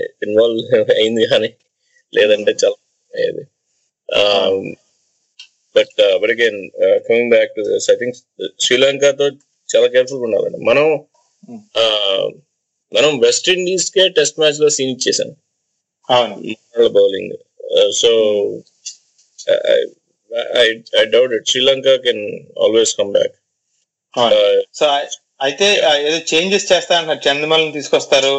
ఇన్వాల్వ్ అయింది కానీ లేదంటే చాలా అయ్యేది but but again coming back to this I think శ్రీలంకతో చాలా కేర్ఫుల్ గా ఉండాలండి మనం uh, మనం వెస్ట్ ఇండీస్ కే టెస్ట్ మ్యాచ్ లో సీన్ ఇచ్చేసాం అవును bowling so I I doubt it Sri Lanka can always come back so అయితే ఆ, ఏదో చేంజెస్ చేస్తా అంటారు చందమల్ని తీసుకొస్తారు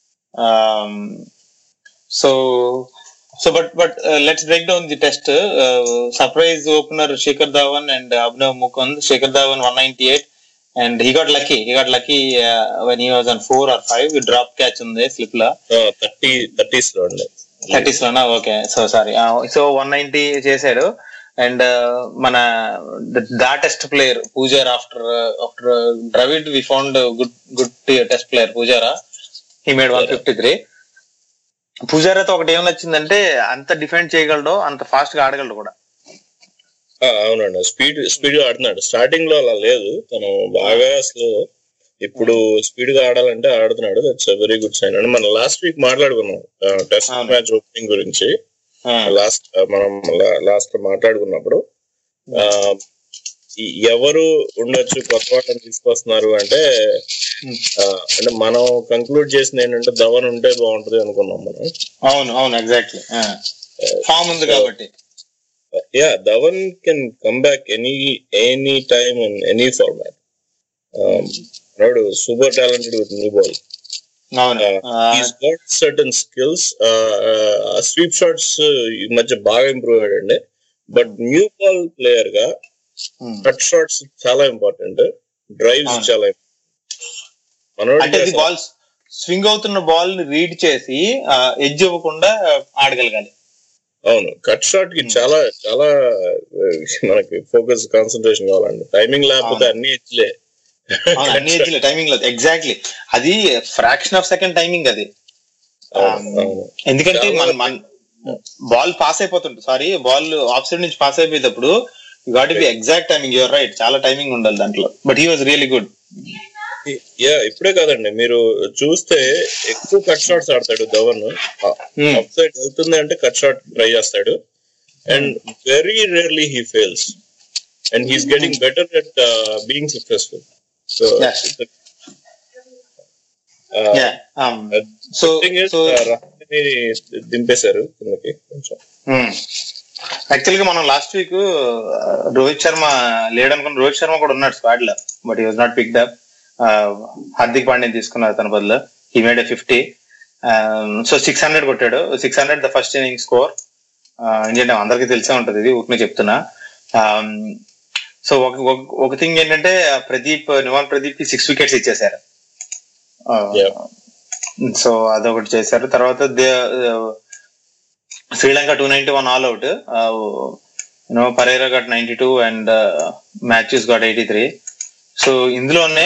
so so but but let's break down the test surprise opener Shikhar Dhawan and Abhinav Mukund Shikhar Dhawan one ninety eight and he got lucky he got lucky when he was on four or five drop catch ఉంది slip లో thirty thirties లో ఉండే thirties లోనా okay so sorry so one ninety చేశాడు and మన the test player Pujara after after Dravid we found good good test player Pujara he made one fifty three పూజారాతో ఒకటి ఏం నచ్చిందంటే అంత డిఫెండ్ చేయగలడు అంత ఫాస్ట్ గా ఆడగలడు కూడా ఆ, అవునండి స్పీడ్ స్పీడ్ గా ఆడుతున్నాడు స్టార్టింగ్ లో అలా లేదు తను బాగా స్లో ఇప్పుడు స్పీడ్ గా ఆడాలంటే ఆడుతున్నాడు that's very good sign and మనం లాస్ట్ వీక్ మాట్లాడుకున్నాం టెస్ట్ మ్యాచ్ ఓపెనింగ్ గురించి లాస్ట్ మనం లాస్ట్ మాట్లాడుకున్నప్పుడు ఆ, ఈ- ఎవరు ఉండొచ్చు కొత్త వాళ్ళని తీసుకొస్తున్నారు అంటే ఆ, అంటే మనం కంక్లూడ్ చేసింది ఏంటంటే ధవన్ ఉంటే బాగుంటది అనుకున్నాం మనం అవును అవును ఎగ్జాక్ట్లీ ఫామ్ ఉంది కాబట్టి yeah Dhawan can come back any any time in any format నాడు super talented with new ball అవును is got certain skills sweep shots ఈ మధ్య బాగా ఇంప్రూవ్ అయ్యాడండి బట్ న్యూ బాల్ ప్లేయర్ గా కట్ షాట్స్ చాలా ఇంపార్టెంట్ డ్రైవ్స్ చాలా అంటే ఇది మనోడి బాల్ స్వింగ్ అవుతున్న బాల్ ని రీడ్ చేసి ఎడ్జ్ ఇవ్వకుండా ఆడగలగాలి అవును కట్ షాట్ కి చాలా చాలా ఆ, మనకి ఫోకస్ కాన్సన్ట్రేషన్ కావాలండి టైమింగ్ లేకపోతే అన్ని ఎచ్లే అవును, అన్ని ఎడ్జ్లే టైమింగ్ లో ఎగ్జాక్ట్లీ అది ఫ్రాక్షన్ ఆఫ్ సెకండ్ టైమింగ్ అది ఎందుకంటే మన మన బాల్ పాస్ అయిపోతుంటుంది సారీ బాల్ ఆఫ్ సైడ్ నుంచి పాస్ అయిపోయేటప్పుడు you got be exact timing your right చాలా టైమింగ్ ఉండాలి దాంట్లో but he was really good yeah ఇప్పుడే కాదండి మీరు చూస్తే ఎక్కువ కట్ షాట్స్ ఆడతాడు ధవన్ ఆఫ్ సైడ్ వెళ్తుంది అంటే కట్ షాట్ ట్రై చేస్తాడు and very rarely he fails and he's getting better at being successful so so దింపేశారు కిందకి కొంచెం యాక్చువల్ గా మనం లాస్ట్ వీక్ రోహిత్ శర్మ లేడనుకున్న రోహిత్ శర్మ కూడా ఉన్నాడు స్క్వాడ్ లో but he was not picked up Hardik పాండ్యన్ తీసుకున్నారు తన బదులు he made a fifty so six hundred కొట్టాడు six hundred the first inning score ఎందుకంటే అందరికీ తెలిసే ఉంటది ఇది ఊరికి చెప్తున్నా సో ఒక ఒక- ఒక థింగ్ ఏంటంటే ప్రదీప్ నివాన్ ప్రదీప్ కి సిక్స్ వికెట్స్ ఇచ్చేశారు సో అదొకటి చేశారు తర్వాత దే- Sri Lanka two ninety one all out you know Perera got ninety two and matches got eighty three so ఇందులోనే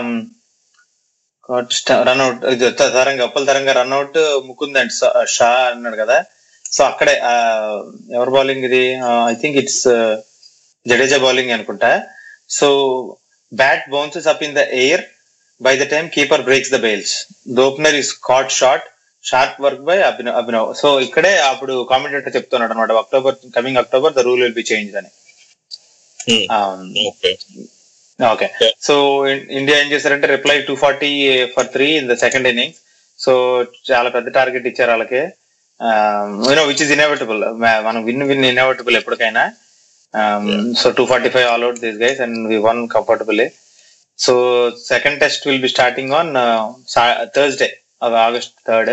run out Tharanga Upul Tharanga run out Mukund and Shaw అన్నాడు కదా సో అక్కడే ఆ, ఎవరు బౌలింగ్ ఇది I think it's Jadeja bowling అనుకుంటా so bat bounces up in the air by the time keeper breaks the bails the opener is caught short sharp work by Abhinav Abhinav so ఇక్కడే అప్పుడు commentator చెప్తున్నాడు అనమాట October coming October the rule will be change అని okay so India ఏం చేశారంటే reply two forty for three in the second innings so చాలా పెద్ద target ఇచ్చారు వాళ్ళకి యూనో విచ్ ఇస్ ఇన్ఎవిటబుల్ మనం విన్ విన్ ఇన్ఎవిటబుల్ ఎప్పటికైనా so two forty five all out this guys and we won comfortably so second test will be starting on Thursday August third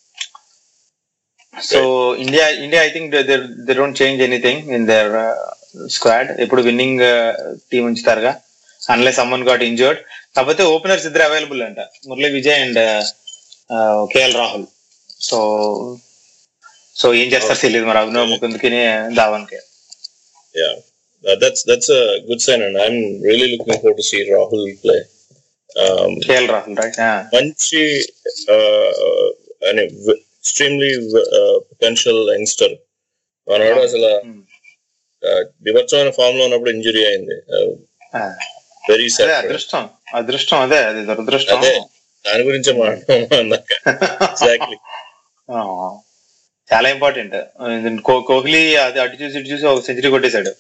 so India India I think they don't change anything in their squad ఎప్పుడు winning team ఉంచుతారుగా unless someone got injured కాకపోతే openers ఇద్దరు available అంట Murali Vijay and KL Rahul so so ఏం చేస్తారు తెలియదు మరి అభినవ్ ముకుంద్కి ధావన్ కి Yeah, Uh, that's that's a good sign, and I'm really looking forward to see Rahul play. Um, KL Rahul right మంచి అని ఎక్స్ట్రీమ్లీ పొటెన్షియల్ యంగ్స్టర్ మనవాడు అసలు విభత్సమైన ఫామ్ లో ఉన్నప్పుడు ఇంజురీ అయింది వెరీ అదే అదృష్టం అదృష్టం అదే అది దురదృష్టం అదే దాని గురించే మాట్లాడాక ఎగ్జాక్ట్లీ చాలా ఇంపార్టెంట్ కోహ్లీ అది అటు చూసి ఇటు చూసి ఒక సెంచరీ కొట్టేశాడు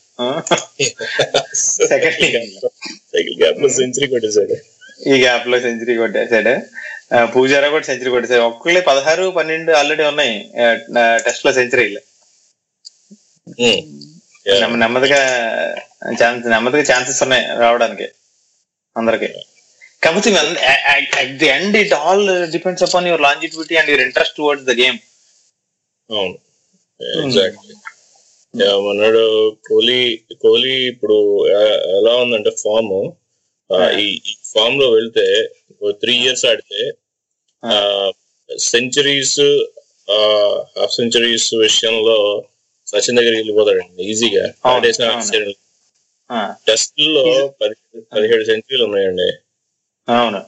సెకండ్ సైకిల్ గ్యాప్ లో సెంచరీ కొట్టేశాడు ఈ గ్యాప్ లో సెంచరీ కొట్టేశాడు ఆ, పూజారా కూడా సెంచరీ కొట్టేశాడు ఒక్కళ్ళే పదహారు పన్నెండు ఆల్రెడీ ఉన్నాయి టెస్ట్ లో సెంచరీలు నెమ్మ- నెమ్మదిగా ఛాన్స్ నెమ్మదిగా ఛాన్సెస్ ఉన్నాయి రావడానికి అందరికి కాకపోతే at the end it all depends upon your longevity and your interest towards the game అవును ఎగ్జాక్ట్లీ మనడు కోహ్లీ కోహ్లీ ఇప్పుడు ఎ- ఎలా ఉందంటే ఫామ్ ఈ ఫామ్ లో వెళ్తే త్రీ ఇయర్స్ ఆడితే సెంచరీస్ హాఫ్ సెంచరీస్ విషయంలో సచిన్ దగ్గరికి వెళ్ళిపోతాడండి ఈజీగా ఆడేసిన అవును. టెస్ట్ లో పదిహేడు పదిహేడు సెంచరీలు ఉన్నాయండి అవును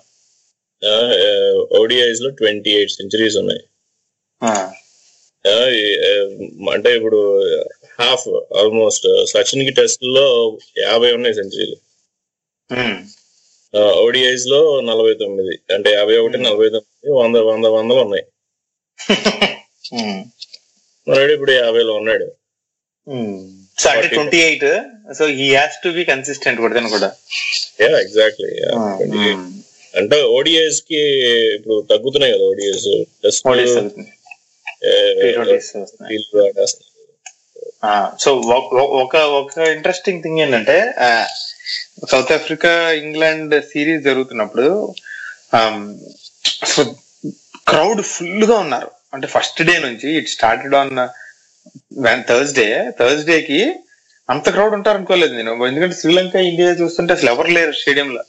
ఓడిఐస్ లో ట్వంటీ ఎయిట్ సెంచరీస్ ఉన్నాయి ఆ, ఆ, ఈ, ఆ, అంటే ఇప్పుడు హాఫ్ ఆల్మోస్ట్ సచిన్ కి టెస్ట్ లో యాభై ఉన్నాయి సెంచరీలు ఉమ్, ఓడిఐస్ లో నలభై తొమ్మిది అంటే యాభై ఒకటి నలభై తొమ్మిది వంద వంద వందలు ఉన్నాయి ఉమ్, మనోడు ఇప్పుడు యాభైలో ఉన్నాడు ఉమ్. సో అంటే twenty eight so he has to be consistent కొడతాను కూడా యా ఎగ్జాక్ట్లీ అంటే ఓడిఐస్ కి ఇప్పుడు తగ్గుతున్నాయి కదా ఓడిఐస్ టెస్ట్ ODIs తగ్గుతున్నాయి. T20s సో ఒక ఒక ఇంట్రెస్టింగ్ థింగ్ ఏంటంటే సౌత్ ఆఫ్రికా ఇంగ్లాండ్ సిరీస్ జరుగుతున్నప్పుడు సో క్రౌడ్ ఫుల్ గా ఉన్నారు అంటే ఫస్ట్ డే నుంచి it started on Thursday Thursday కి అంత క్రౌడ్ ఉంటారు అనుకోలేదు నేను ఎందుకంటే శ్రీలంక ఇండియా చూస్తుంటే అసలు ఎవరు లేరు స్టేడియంలో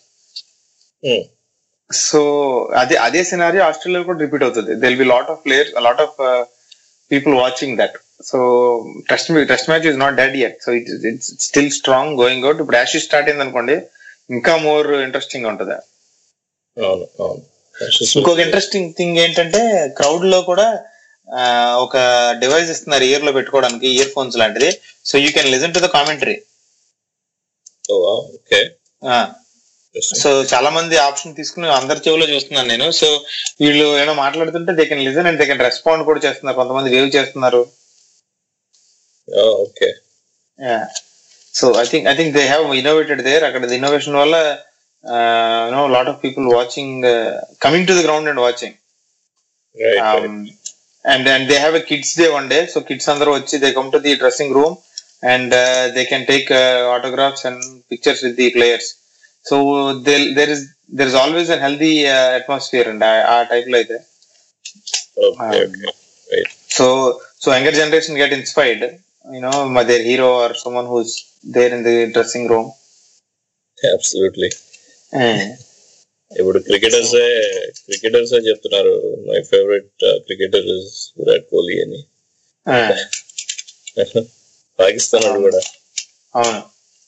సో అదే అదే సినారీ ఆస్ట్రేలియా కూడా రిపీట్ అవుతుంది there'll be lot of players lot of people watching that so test test match is not dead yet so it it's still strong going out ఇప్పుడు యాష్ స్టార్ట్ అయింది అనుకోండి ఇంకా more interesting ఉంటుంది అవును అవును ఇంకొక ఇంట్రెస్టింగ్ థింగ్ ఏంటంటే crowd లో కూడా ఆ, ఒక డివైస్ ఇస్తున్నారు ఇయర్ లో పెట్టుకోవడానికి ఇయర్ ఫోన్స్ లాంటిది so you can listen to the commentary okay so చాలా మంది ఆప్షన్ తీసుకుని అందరి చెవిలో చూస్తున్నాను నేను సో వీళ్ళు ఏమో మాట్లాడుతుంటే they can listen and they can respond కూడా చేస్తున్నారు కొంతమంది వేవ్ చేస్తున్నారు okay so I think I think they have innovated there అక్కడ ఇన్నోవేషన్ వల్ల no lot of people watching coming to the ground and watching and and they have a kids day one day so kids అందరూ వచ్చి they come to the dressing room and they can take autographs and pictures with the players so there is there is always an healthy atmosphere అండి ఆ- ఆ type లో అయితే so so younger generation get inspired you know my their hero or someone who's there in the dressing room absolutely ఇప్పుడు cricketers cricketers చెప్తున్నారు my favourite cricketer is Virat Kohli అని పాకిస్తాన్ వాడు కూడా అవును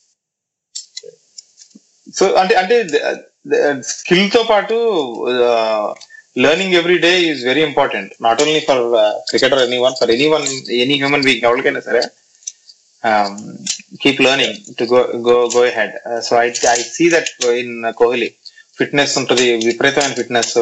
సో అంటే అంటే స్కిల్ తో పాటు learning every day is very important not only for cricketer anyone for anyone any human being ఎవరికైనా సరే keep learning to go go go head so I I see that in Kohli fitness ఉంటుంది విపరీతమైన fitness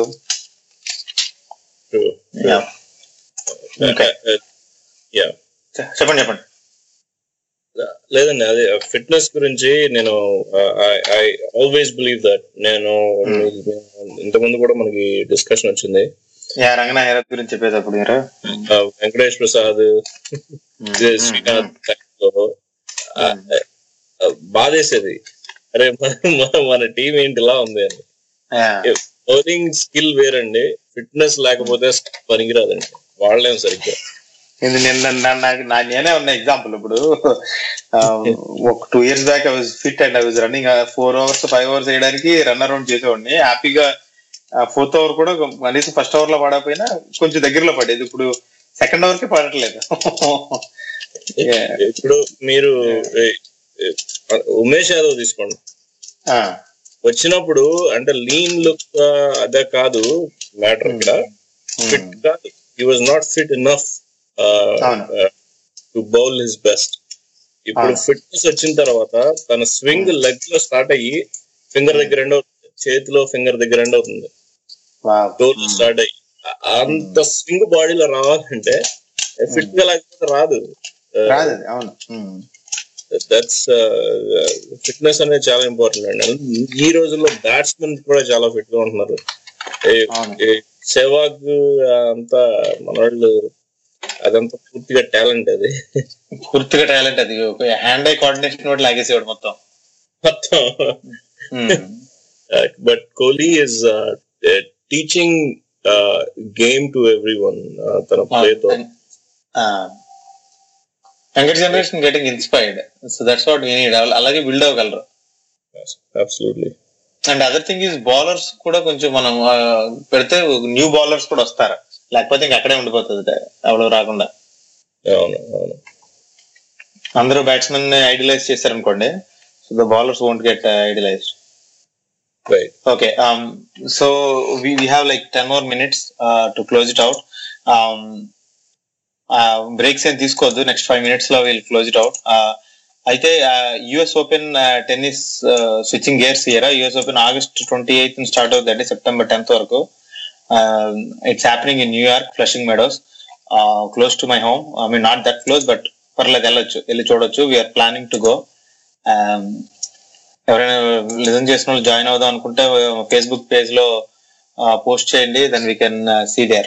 yeah చెప్పండి చెప్పండి లేదండి అదే fitness గురించి నేను ఐ ఆల్వేస్ బిలీవ్ దట్ నేను ఇంతకుముందు కూడా మనకి డిస్కషన్ వచ్చింది యా రంగనా హైరత్ గురించి చెప్పేటప్పుడు మీరు ఆ, వెంకటేష్ ప్రసాద్ ఇది శ్రీకాంత్ టైంలో, ఆ, ఆ, బాధేసేది అరే మన మన- మన టీం ఏంటి ఇలా ఉంది అని బౌలింగ్ స్కిల్ వేరండి ఫిట్నెస్ లేకపోతే పనికిరాదండి వాళ్ళేం సరిగ్గా ఇది నిన్న నా- నాకు నా నేనే ఉన్న ఎగ్జాంపుల్ ఇప్పుడు ఆ, ఒక two years back I was fit and I was running four hours five hours వేయడానికి రన్ అరౌండ్ చేసేవాడిని హ్యాపీగా ఫోర్త్ అవర్ కూడా కనీసం ఫస్ట్ అవర్ లో పడకపోయినా కొంచెం దగ్గరలో పడేది ఇప్పుడు సెకండ్ అవర్ కి పడట్లేదు Yeah. ఇప్పుడు మీరు ఏ, ఏ, ఉమేష్ యాదవ్ తీసుకోండి ఆ, వచ్చినప్పుడు అంటే లీన్ లుక్ అదే కాదు మ్యాటర్ ఇక్కడ ఫిట్ కాదు he was not fit enough to bowl his best ఇప్పుడు అవును. ఫిట్నెస్ వచ్చిన తర్వాత తన స్వింగ్ లెగ్ లో స్టార్ట్ అయ్యి ఫింగర్ దగ్గర ఎండ్ అవుతుంది చేతిలో ఫింగర్ దగ్గర ఎండ్ అవుతుంది wow. టోల్ స్టార్ట్ అయ్యి ఆ- అంత స్వింగ్ బాడీలో రావాలంటే ఫిట్ గా లేకపోతే రాదు రాదు అది, అవును ఉమ్. దట్స్ ఫిట్నెస్ అనేది చాలా ఇంపార్టెంట్ అండి ఈ రోజుల్లో బ్యాట్స్మెన్ కూడా చాలా ఫిట్ గా ఉంటున్నారు ఏ- ఏ సెవాగ్ అంతా మన వాళ్ళు అదంతా పూర్తిగా టాలెంట్ అది పూర్తిగా టాలెంట్ అది హ్యాండ్ ఐ కోఆర్డినేషన్ కూడా లాగేసేవాడు మొత్తం మొత్తం but Kohli is teaching game to everyone తన ప్లేతో younger generation getting inspired so that's what we need అలాగే బిల్డ్ అవ్వగలరు absolutely and other thing is bowlers కూడా కొంచెం మనం ఆ, పెడితే న్యూ బౌలర్స్ కూడా వస్తారు లేకపోతే ఇంక అక్కడే ఉండిపోతుంది ఎవరు రాకుండా అవును అవును అందరూ బ్యాట్స్మెన్ ఐడియలైజ్ చేశారనుకోండి so the bowlers won't get idealise right okay so we we have like ten more minutes to close it out breaks ఏం తీసుకోవద్దు నెక్స్ట్ ఫైవ్ మినిట్స్ లో వీల్ క్లోజ్ ఇట్ అవుట్ అయితే US Open tennis switching gears year US Open August twenty eighth start అవుతుంది September tenth వరకు it's happening in New York Flushing Meadows close to my home I mean not that close but పర్లేదు వెళ్ళొచ్చు వెళ్ళి చూడొచ్చు we're planning to go ఎవరైనా listen చేసిన వాళ్ళు join అవుదాం అనుకుంటే ఫేస్బుక్ పేజ్ లో పోస్ట్ చేయండి then we can see there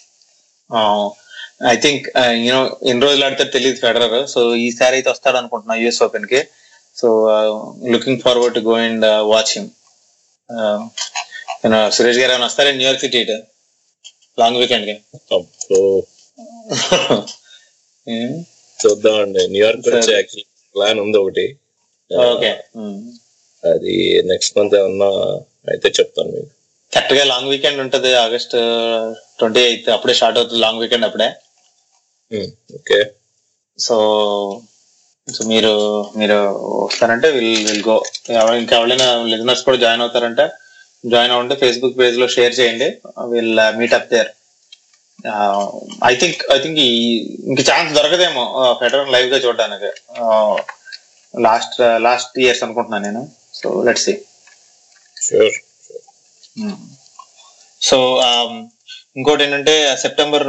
I think you know ఎన్ని రోజులు ఆడితే తెలియదు ఫెడరర్ సో ఈసారి అయితే వస్తాడు అనుకుంటున్నా యుఎస్ ఓపెన్ కి so looking forward to go and watch him Suresh garu ఏమైనా వస్తారా న్యూయార్క్ సిటీ లాంగ్ వీకెండ్ కి సో చూద్దామండి న్యూయార్క్ వచ్చే యాక్చువల్లీ ప్లాన్ ఉంది ఒకటి ఓకే అది నెక్స్ట్ మంత్ ఏమన్నా అయితే చెప్తాను మీకు కరెక్ట్ గా లాంగ్ వీకెండ్ ఉంటది ఆగస్ట్ ట్వంటీ ఎయిత్ అప్పుడే స్టార్ట్ అవుతుంది లాంగ్ వీకెండ్ అప్పుడే ఓకే సో సో మీరు మీరు వస్తారంటే విల్ విల్ గో ఇంకా ఎవరైనా లిజనర్స్ కూడా జాయిన్ అవుతారంటే జాయిన్ అవ్వండి ఫేస్బుక్ పేజ్ లో షేర్ చేయండి will meet up there I think I think ఈ ఇంక ఛాన్స్ దొరకదేమో ఫెడరల్ లైవ్ గా చూడడానికి లాస్ట్ లాస్ట్ ఇయర్స్ అనుకుంటున్నాను నేను so let see sure so ఇంకోటి ఏంటంటే September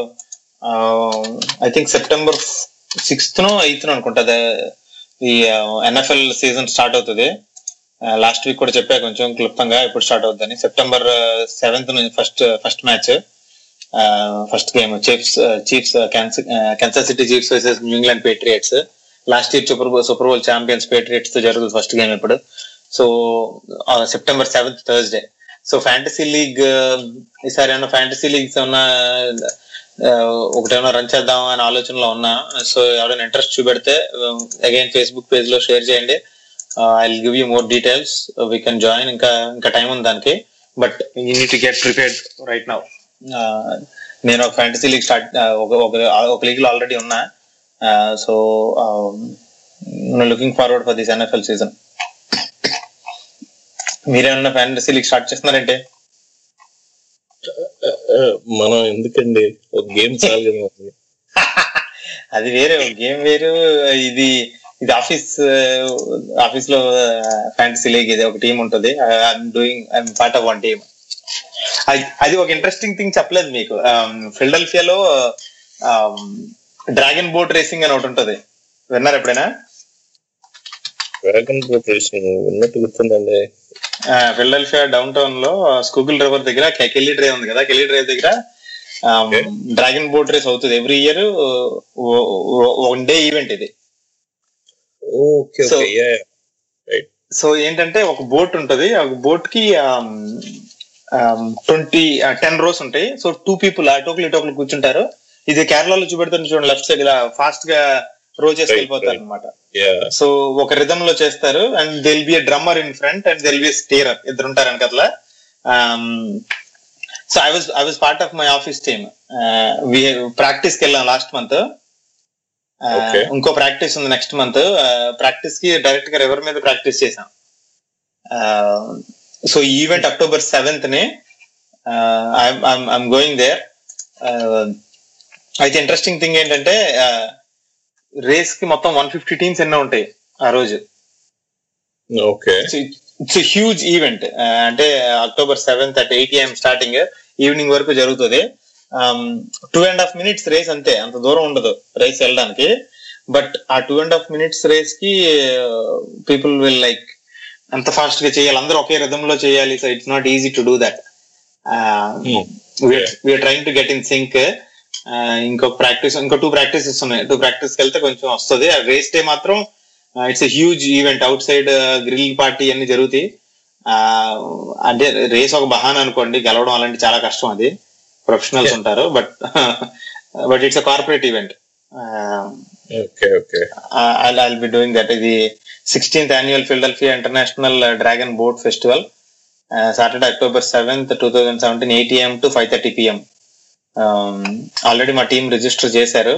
I think September sixth no eighth అనుకుంటా అదే ఈ ఎన్ఎఫ్ఎల్ సీజన్ స్టార్ట్ అవుతుంది లాస్ట్ వీక్ కూడా చెప్పా కొంచెం క్లుప్తంగా ఇప్పుడు స్టార్ట్ అవుతుందని September seventh first first match first game Chiefs Chiefs Kansas City Chiefs versus New England Patriots last year super super bowl champions Patriots తో జరుగుతుంది ఫస్ట్ గేమ్ ఇప్పుడు so September seventh Thursday so fantasy league ఈసారి ఏమైనా fantasy leagues ఏమన్నా ఒకటేమైనా run చేద్దాం అనే ఆలోచనలో ఉన్నా సో ఎవరైనా ఇంట్రెస్ట్ చూపెడితే అగైన్ ఫేస్బుక్ పేజ్ లో షేర్ చేయండి I give you more details we can join ఇంకా ఇంకా టైం ఉంది దానికి but you need get prepared right now నేను ఒక ఫ్యాంటసీ లీగ్ స్టార్ట్ ఒక లీగ్ లో ఆల్రెడీ ఉన్నా so looking forward for this NFL season మీరేమన్నా ఫ్యాంటసీ లీగ్ స్టార్ట్ చేస్తున్నారంటే మనం ఎందుకండి ఒక గేమ్ చాలు కదా మనకి. అది వేరే గేమ్ వేరు ఇది ఇది ఆఫీస్ ఆఫీస్ లో ఫ్యాంటసీ లీగ్ ఇది ఒక టీం ఉంటది I'm doing I'm part of one team అది ఒక ఇంట్రెస్టింగ్ థింగ్ చెప్పలేదు మీకు ఫిల్డల్ఫియాలో డ్రాగన్ బోట్ రేసింగ్ అని ఒకటి ఉంటది విన్నారు ఎప్పుడైనా డ్రాగన్ బోట్ రేసింగ్ ఉన్నట్టు గుర్తుందండి ఫిల్డల్ఫియా డౌన్ టౌన్ లో స్కూగుల్ డ్రైవర్ దగ్గర కెల్లీ డ్రైవ్ ఉంది కదా కెల్లీ డ్రైవ్ దగ్గర డ్రాగన్ బోట్ రేస్ అవుతుంది every year one day event ఇది okay So- okay right so ఏంటంటే ఒక బోట్ ఉంటది ఆ బోట్ కి ట్వంటీ టెన్ రోస్ ఉంటాయి సో టూ పీపుల్ అటోకులు ఇటోకులు కూర్చుంటారు ఇది కేరళలో చూపెడుతుంది చూడండి లెఫ్ట్ సైడ్ ఇలా ఫాస్ట్ గా రో చేసి Right, వెళ్ళిపోతారు right. అనమాట యా సో ఒక రిథమ్ లో చేస్తారు and there'll be drummer in front and there'll be steerer ఇద్దరు ఉంటారు వెనకట్లా so I was I was part of my office team practice కి వెళ్ళాం లాస్ట్ మంత్ Okay. ఇంకో ప్రాక్టీస్ ఉంది నెక్స్ట్ మంత్ ప్రాక్టీస్ కి డైరెక్ట్ గా రివర్ మీద ప్రాక్టీస్ చేసాం సో ఈవెంట్ అక్టోబర్ సెవెంత్ ని ఐఎమ్ గోయింగ్ దేర్ అయితే ఇంట్రెస్టింగ్ థింగ్ ఏంటంటే రేస్ కి మొత్తం వన్ ఫిఫ్టీ టీమ్స్ ఎన్నో ఉంటాయి ఆ రోజు ఓకే ఇట్స్ హ్యూజ్ ఈవెంట్ అంటే October seventh at eight AM starting evening వరకు జరుగుతుంది two and half minutes race అంతే అంత దూరం ఉండదు రేస్ వెళ్ళడానికి బట్ ఆ two and half minutes race కి పీపుల్ విల్ లైక్ ఎంత ఫాస్ట్ గా చేయాలి అందరూ ఒకే rhythm లో చేయాలి so it's not easy to do that we're trying to get in sync ఇంకో ప్రాక్టీస్ ఇంకో టూ ప్రాక్టీసెస్ ఉన్నాయి టూ ప్రాక్టీస్ వెళ్తే కొంచెం వస్తుంది ఆ రేస్ డే మాత్రం it's a huge event outside grill party అన్ని జరుగుతాయి ఆ, అంటే రేస్ ఒక బహాన్ అనుకోండి గెలవడం అలాంటి చాలా కష్టం అది ప్రొఫెషనల్స్ ఉంటారు but but it's a corporate event okay okay I'll be doing that ఇది sixteenth annual Philadelphia international dragon boat festival Saturday October seventh two thousand seventeen eight AM to five thirty PM already మా team register చేశారు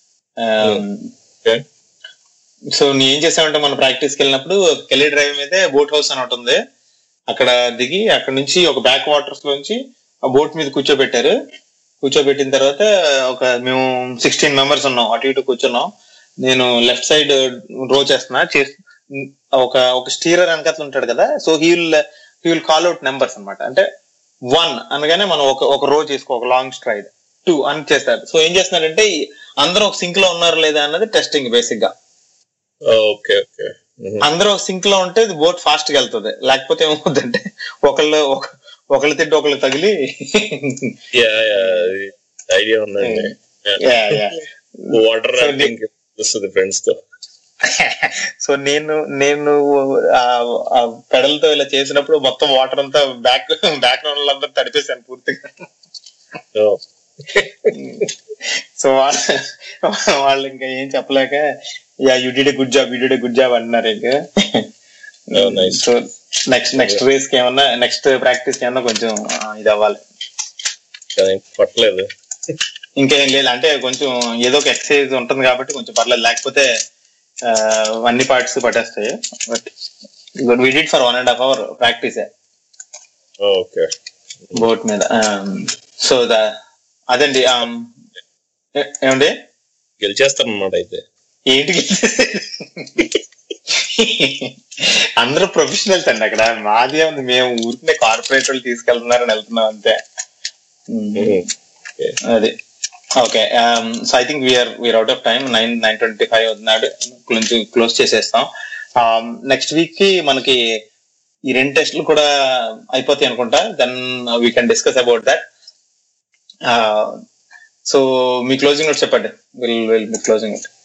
సో నేను ఏం చేసామంటే మన ప్రాక్టీస్కి వెళ్ళినప్పుడు కెల్లీ డ్రైవ్ మీదే బోట్ హౌస్ అని ఒకటి ఉంది అక్కడ దిగి అక్కడ నుంచి ఒక బ్యాక్ వాటర్స్ లోంచి ఆ బోట్ మీద కూర్చోబెట్టారు కూర్చోబెట్టిన తర్వాత ఒక మేము సిక్స్టీన్ మెంబర్స్ ఉన్నాం అటు ఇటు కూర్చున్నాం నేను లెఫ్ట్ సైడ్ రో చేస్తున్నా చేస్- ఒక ఒక స్టీరర్ వెనకట్ల ఉంటాడు కదా so he will he will call out numbers అన్నమాట అంటే వన్ అనగానే మనం ఒక ఒక రో చేసుకో ఒక లాంగ్ స్ట్రైడ్ టూ అని చేస్తారు సో ఏం చేస్తున్నారంటే ఈ అందరూ ఒక సింక్ లో ఉన్నారు లేదా అన్నది టెస్టింగ్ బేసిక్ గా ఓకే ఓకే అందరూ ఒక సింక్ లో ఉంటే బోట్ ఫాస్ట్ గా వెళ్తుంది లేకపోతే ఏమవుతుందంటే ఒకళ్ళు ఒక- ఒకళ్ళు తింటే ఒకళ్ళు తగిలి యా యా ఐడియా ఉందండి Yeah, yeah. వాటర్ రైడింగ్ వస్తుంది ఫ్రెండ్స్ తో సో నేను నేను ఆ పెడలతో ఇలా చేసినప్పుడు మొత్తం వాటర్ అంతా బ్యాక్ బ్యాక్ గ్రౌండ్ అందరూ తడిపేశాను పూర్తిగా సో వాళ్ళు వాళ్ళు ఇంకా ఏం చెప్పలేక yeah you did good job you did good job అంటున్నారు ఇంకా సో నెక్స్ట్ నెక్స్ట్ రేస్ కి ఏమన్నా నెక్స్ట్ ప్రాక్టీస్ కి ఏమన్నా కొంచెం ఆ, ఇది అవ్వాలి పట్టలేదు ఇంకేం లేదు అంటే కొంచెం ఏదో ఒక ఎక్సర్సైజ్ ఉంటుంది కాబట్టి కొంచెం పర్లేదు లేకపోతే ఆ, అన్ని పార్ట్స్ పట్టేస్తాయి but we did for one and half hour practice okay boat మీద సో ద అదండి um, ఏ- ఏమండి గెలిచేస్తాను అన్నమాట అయితే ఏంటికి అందరూ ప్రొఫెషనల్స్ అండి అక్కడ మాది ఉంది మేము ఊరికే కార్పొరేట్ వాళ్ళు తీసుకెళ్తున్నారని వెళ్తున్నాం అంతే అది okay so I think we are we are out of time nine nine twenty five అవుతున్నాడు కొంచెం క్లోజ్ చేసేస్తాం నెక్స్ట్ వీక్ కి మనకి ఈ రెండు టెస్ట్లు కూడా అయిపోతాయి అనుకుంటా then we can discuss about that so మీ క్లోజింగ్ నోట్ చెప్పండి విల్ విల్ మీ క్లోజింగ్ నోట్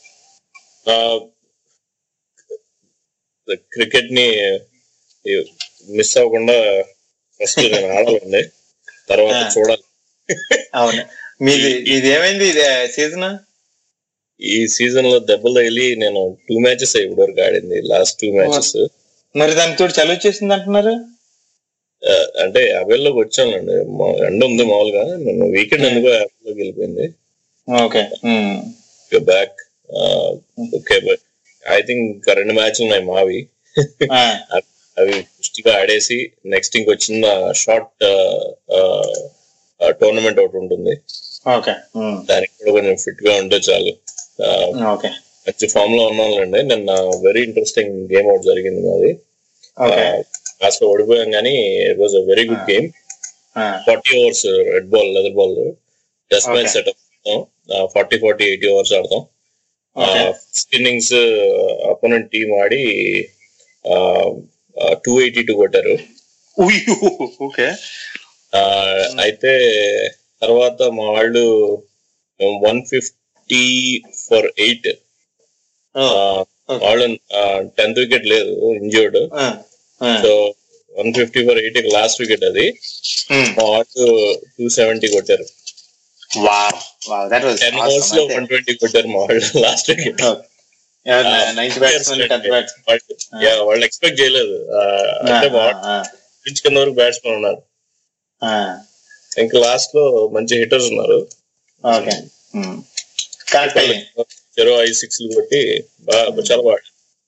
క్రికెట్ ని మిస్ అవ్వకుండా ఫస్ట్ నేను ఆడాలండి తర్వాత చూడాలి అవును మీది ఇది ఏమైంది ఇది సీజన్ ఈ సీజన్ లో దెబ్బలు తగిలి నేను టూ మ్యాచెస్ ఇప్పుడు వరకు ఆడింది లాస్ట్ టూ మ్యాచెస్ మరి దానికి తోడు చలువ చేసింది అంటున్నారు అంటే అవెల్లోకి వచ్చానండి మా- ఎండ ఉంది మామూలుగా నేను వీకెండ్ ఎందుకో యాప్లోకి వెళ్ళిపోయింది okay back okay but I think ఇంకా రెండు మ్యాచ్లు ఉన్నాయి మావి అవి- అవి పుష్టిగా ఆడేసి నెక్స్ట్ ఇంకో చిన్న షార్ట్ టోర్నమెంట్ ఒకటి ఉంటుంది ఓకే దానికి కూడా కొంచెం ఫిట్ గా ఉంటే చాలు ఆ, ఓకే మంచి ఫామ్ లో ఉన్నానులేండి నిన్న వెరీ ఇంట్రెస్టింగ్ గేమ్ ఒకటి జరిగింది మాది Okay. లాస్ట్ లో ఓడిపోయాం కానీ it was a very good game forty overs red ball leather ball test match Okay. Setup forty forty eighty overs ఆడతాం Okay. First innings opponent team ఆడి టూ ఎయిటీ టూ కొట్టారు okay ఆ, అయితే తర్వాత మా వాళ్ళు వన్ ఫిఫ్టీ ఫర్ ఎయిట్ వాళ్ళు tenth wicket లేదు injured so one fifty for eight last wicket అది మా వాళ్ళు టూ సెవెంటీ కొట్టారు wow wow that was ten overs లో వన్ ట్వంటీ కొట్టారు మా వాళ్ళు last wicket ninth batsmen tenth batsmen వాళ్ళు ఎక్స్పెక్ట్ చేయలేదు ఆ, అంటే మా పిచ్ కింద వరకు బ్యాట్స్మెన్ ఉన్నారు ఇంకా లాస్ట్ లో మంచి హిట్టర్స్ ఉన్నారు ఓకే కరెక్ట్ చెరో ఐదు సిక్స్ కొట్టి బాగా చాలా బాగా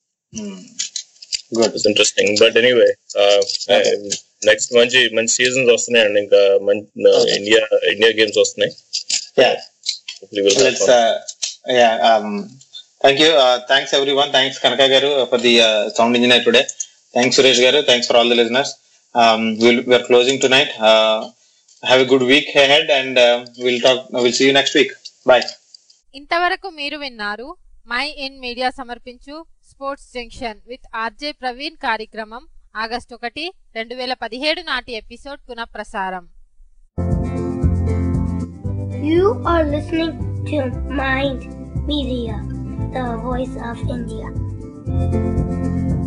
good interesting but anyway next మంచి మంచి సీజన్స్ వస్తున్నాయండి ఇంకా మంచి ఇండియా ఇండియా గేమ్స్ వస్తున్నాయి Yeah. Hopefully we'll have Let's, fun. uh, yeah, um, thank you. Uh, thanks everyone. Thanks Kanaka Garu for the uh, sound engineer today. Thanks Suresh Garu. Thanks for all the listeners. Um, we'll, we are closing tonight. Uh, have a good week ahead and will talk will see you next week bye ఇంతవరకు మీరు విన్నారు my in media సమర్పించు sports junction with RJ Praveen కార్యక్రమం August ఒకటి రెండు వేల పదిహేడు నాటి ఎపిసోడ్ పునఃప్రసారం You are listening to Mind Media, the voice of India.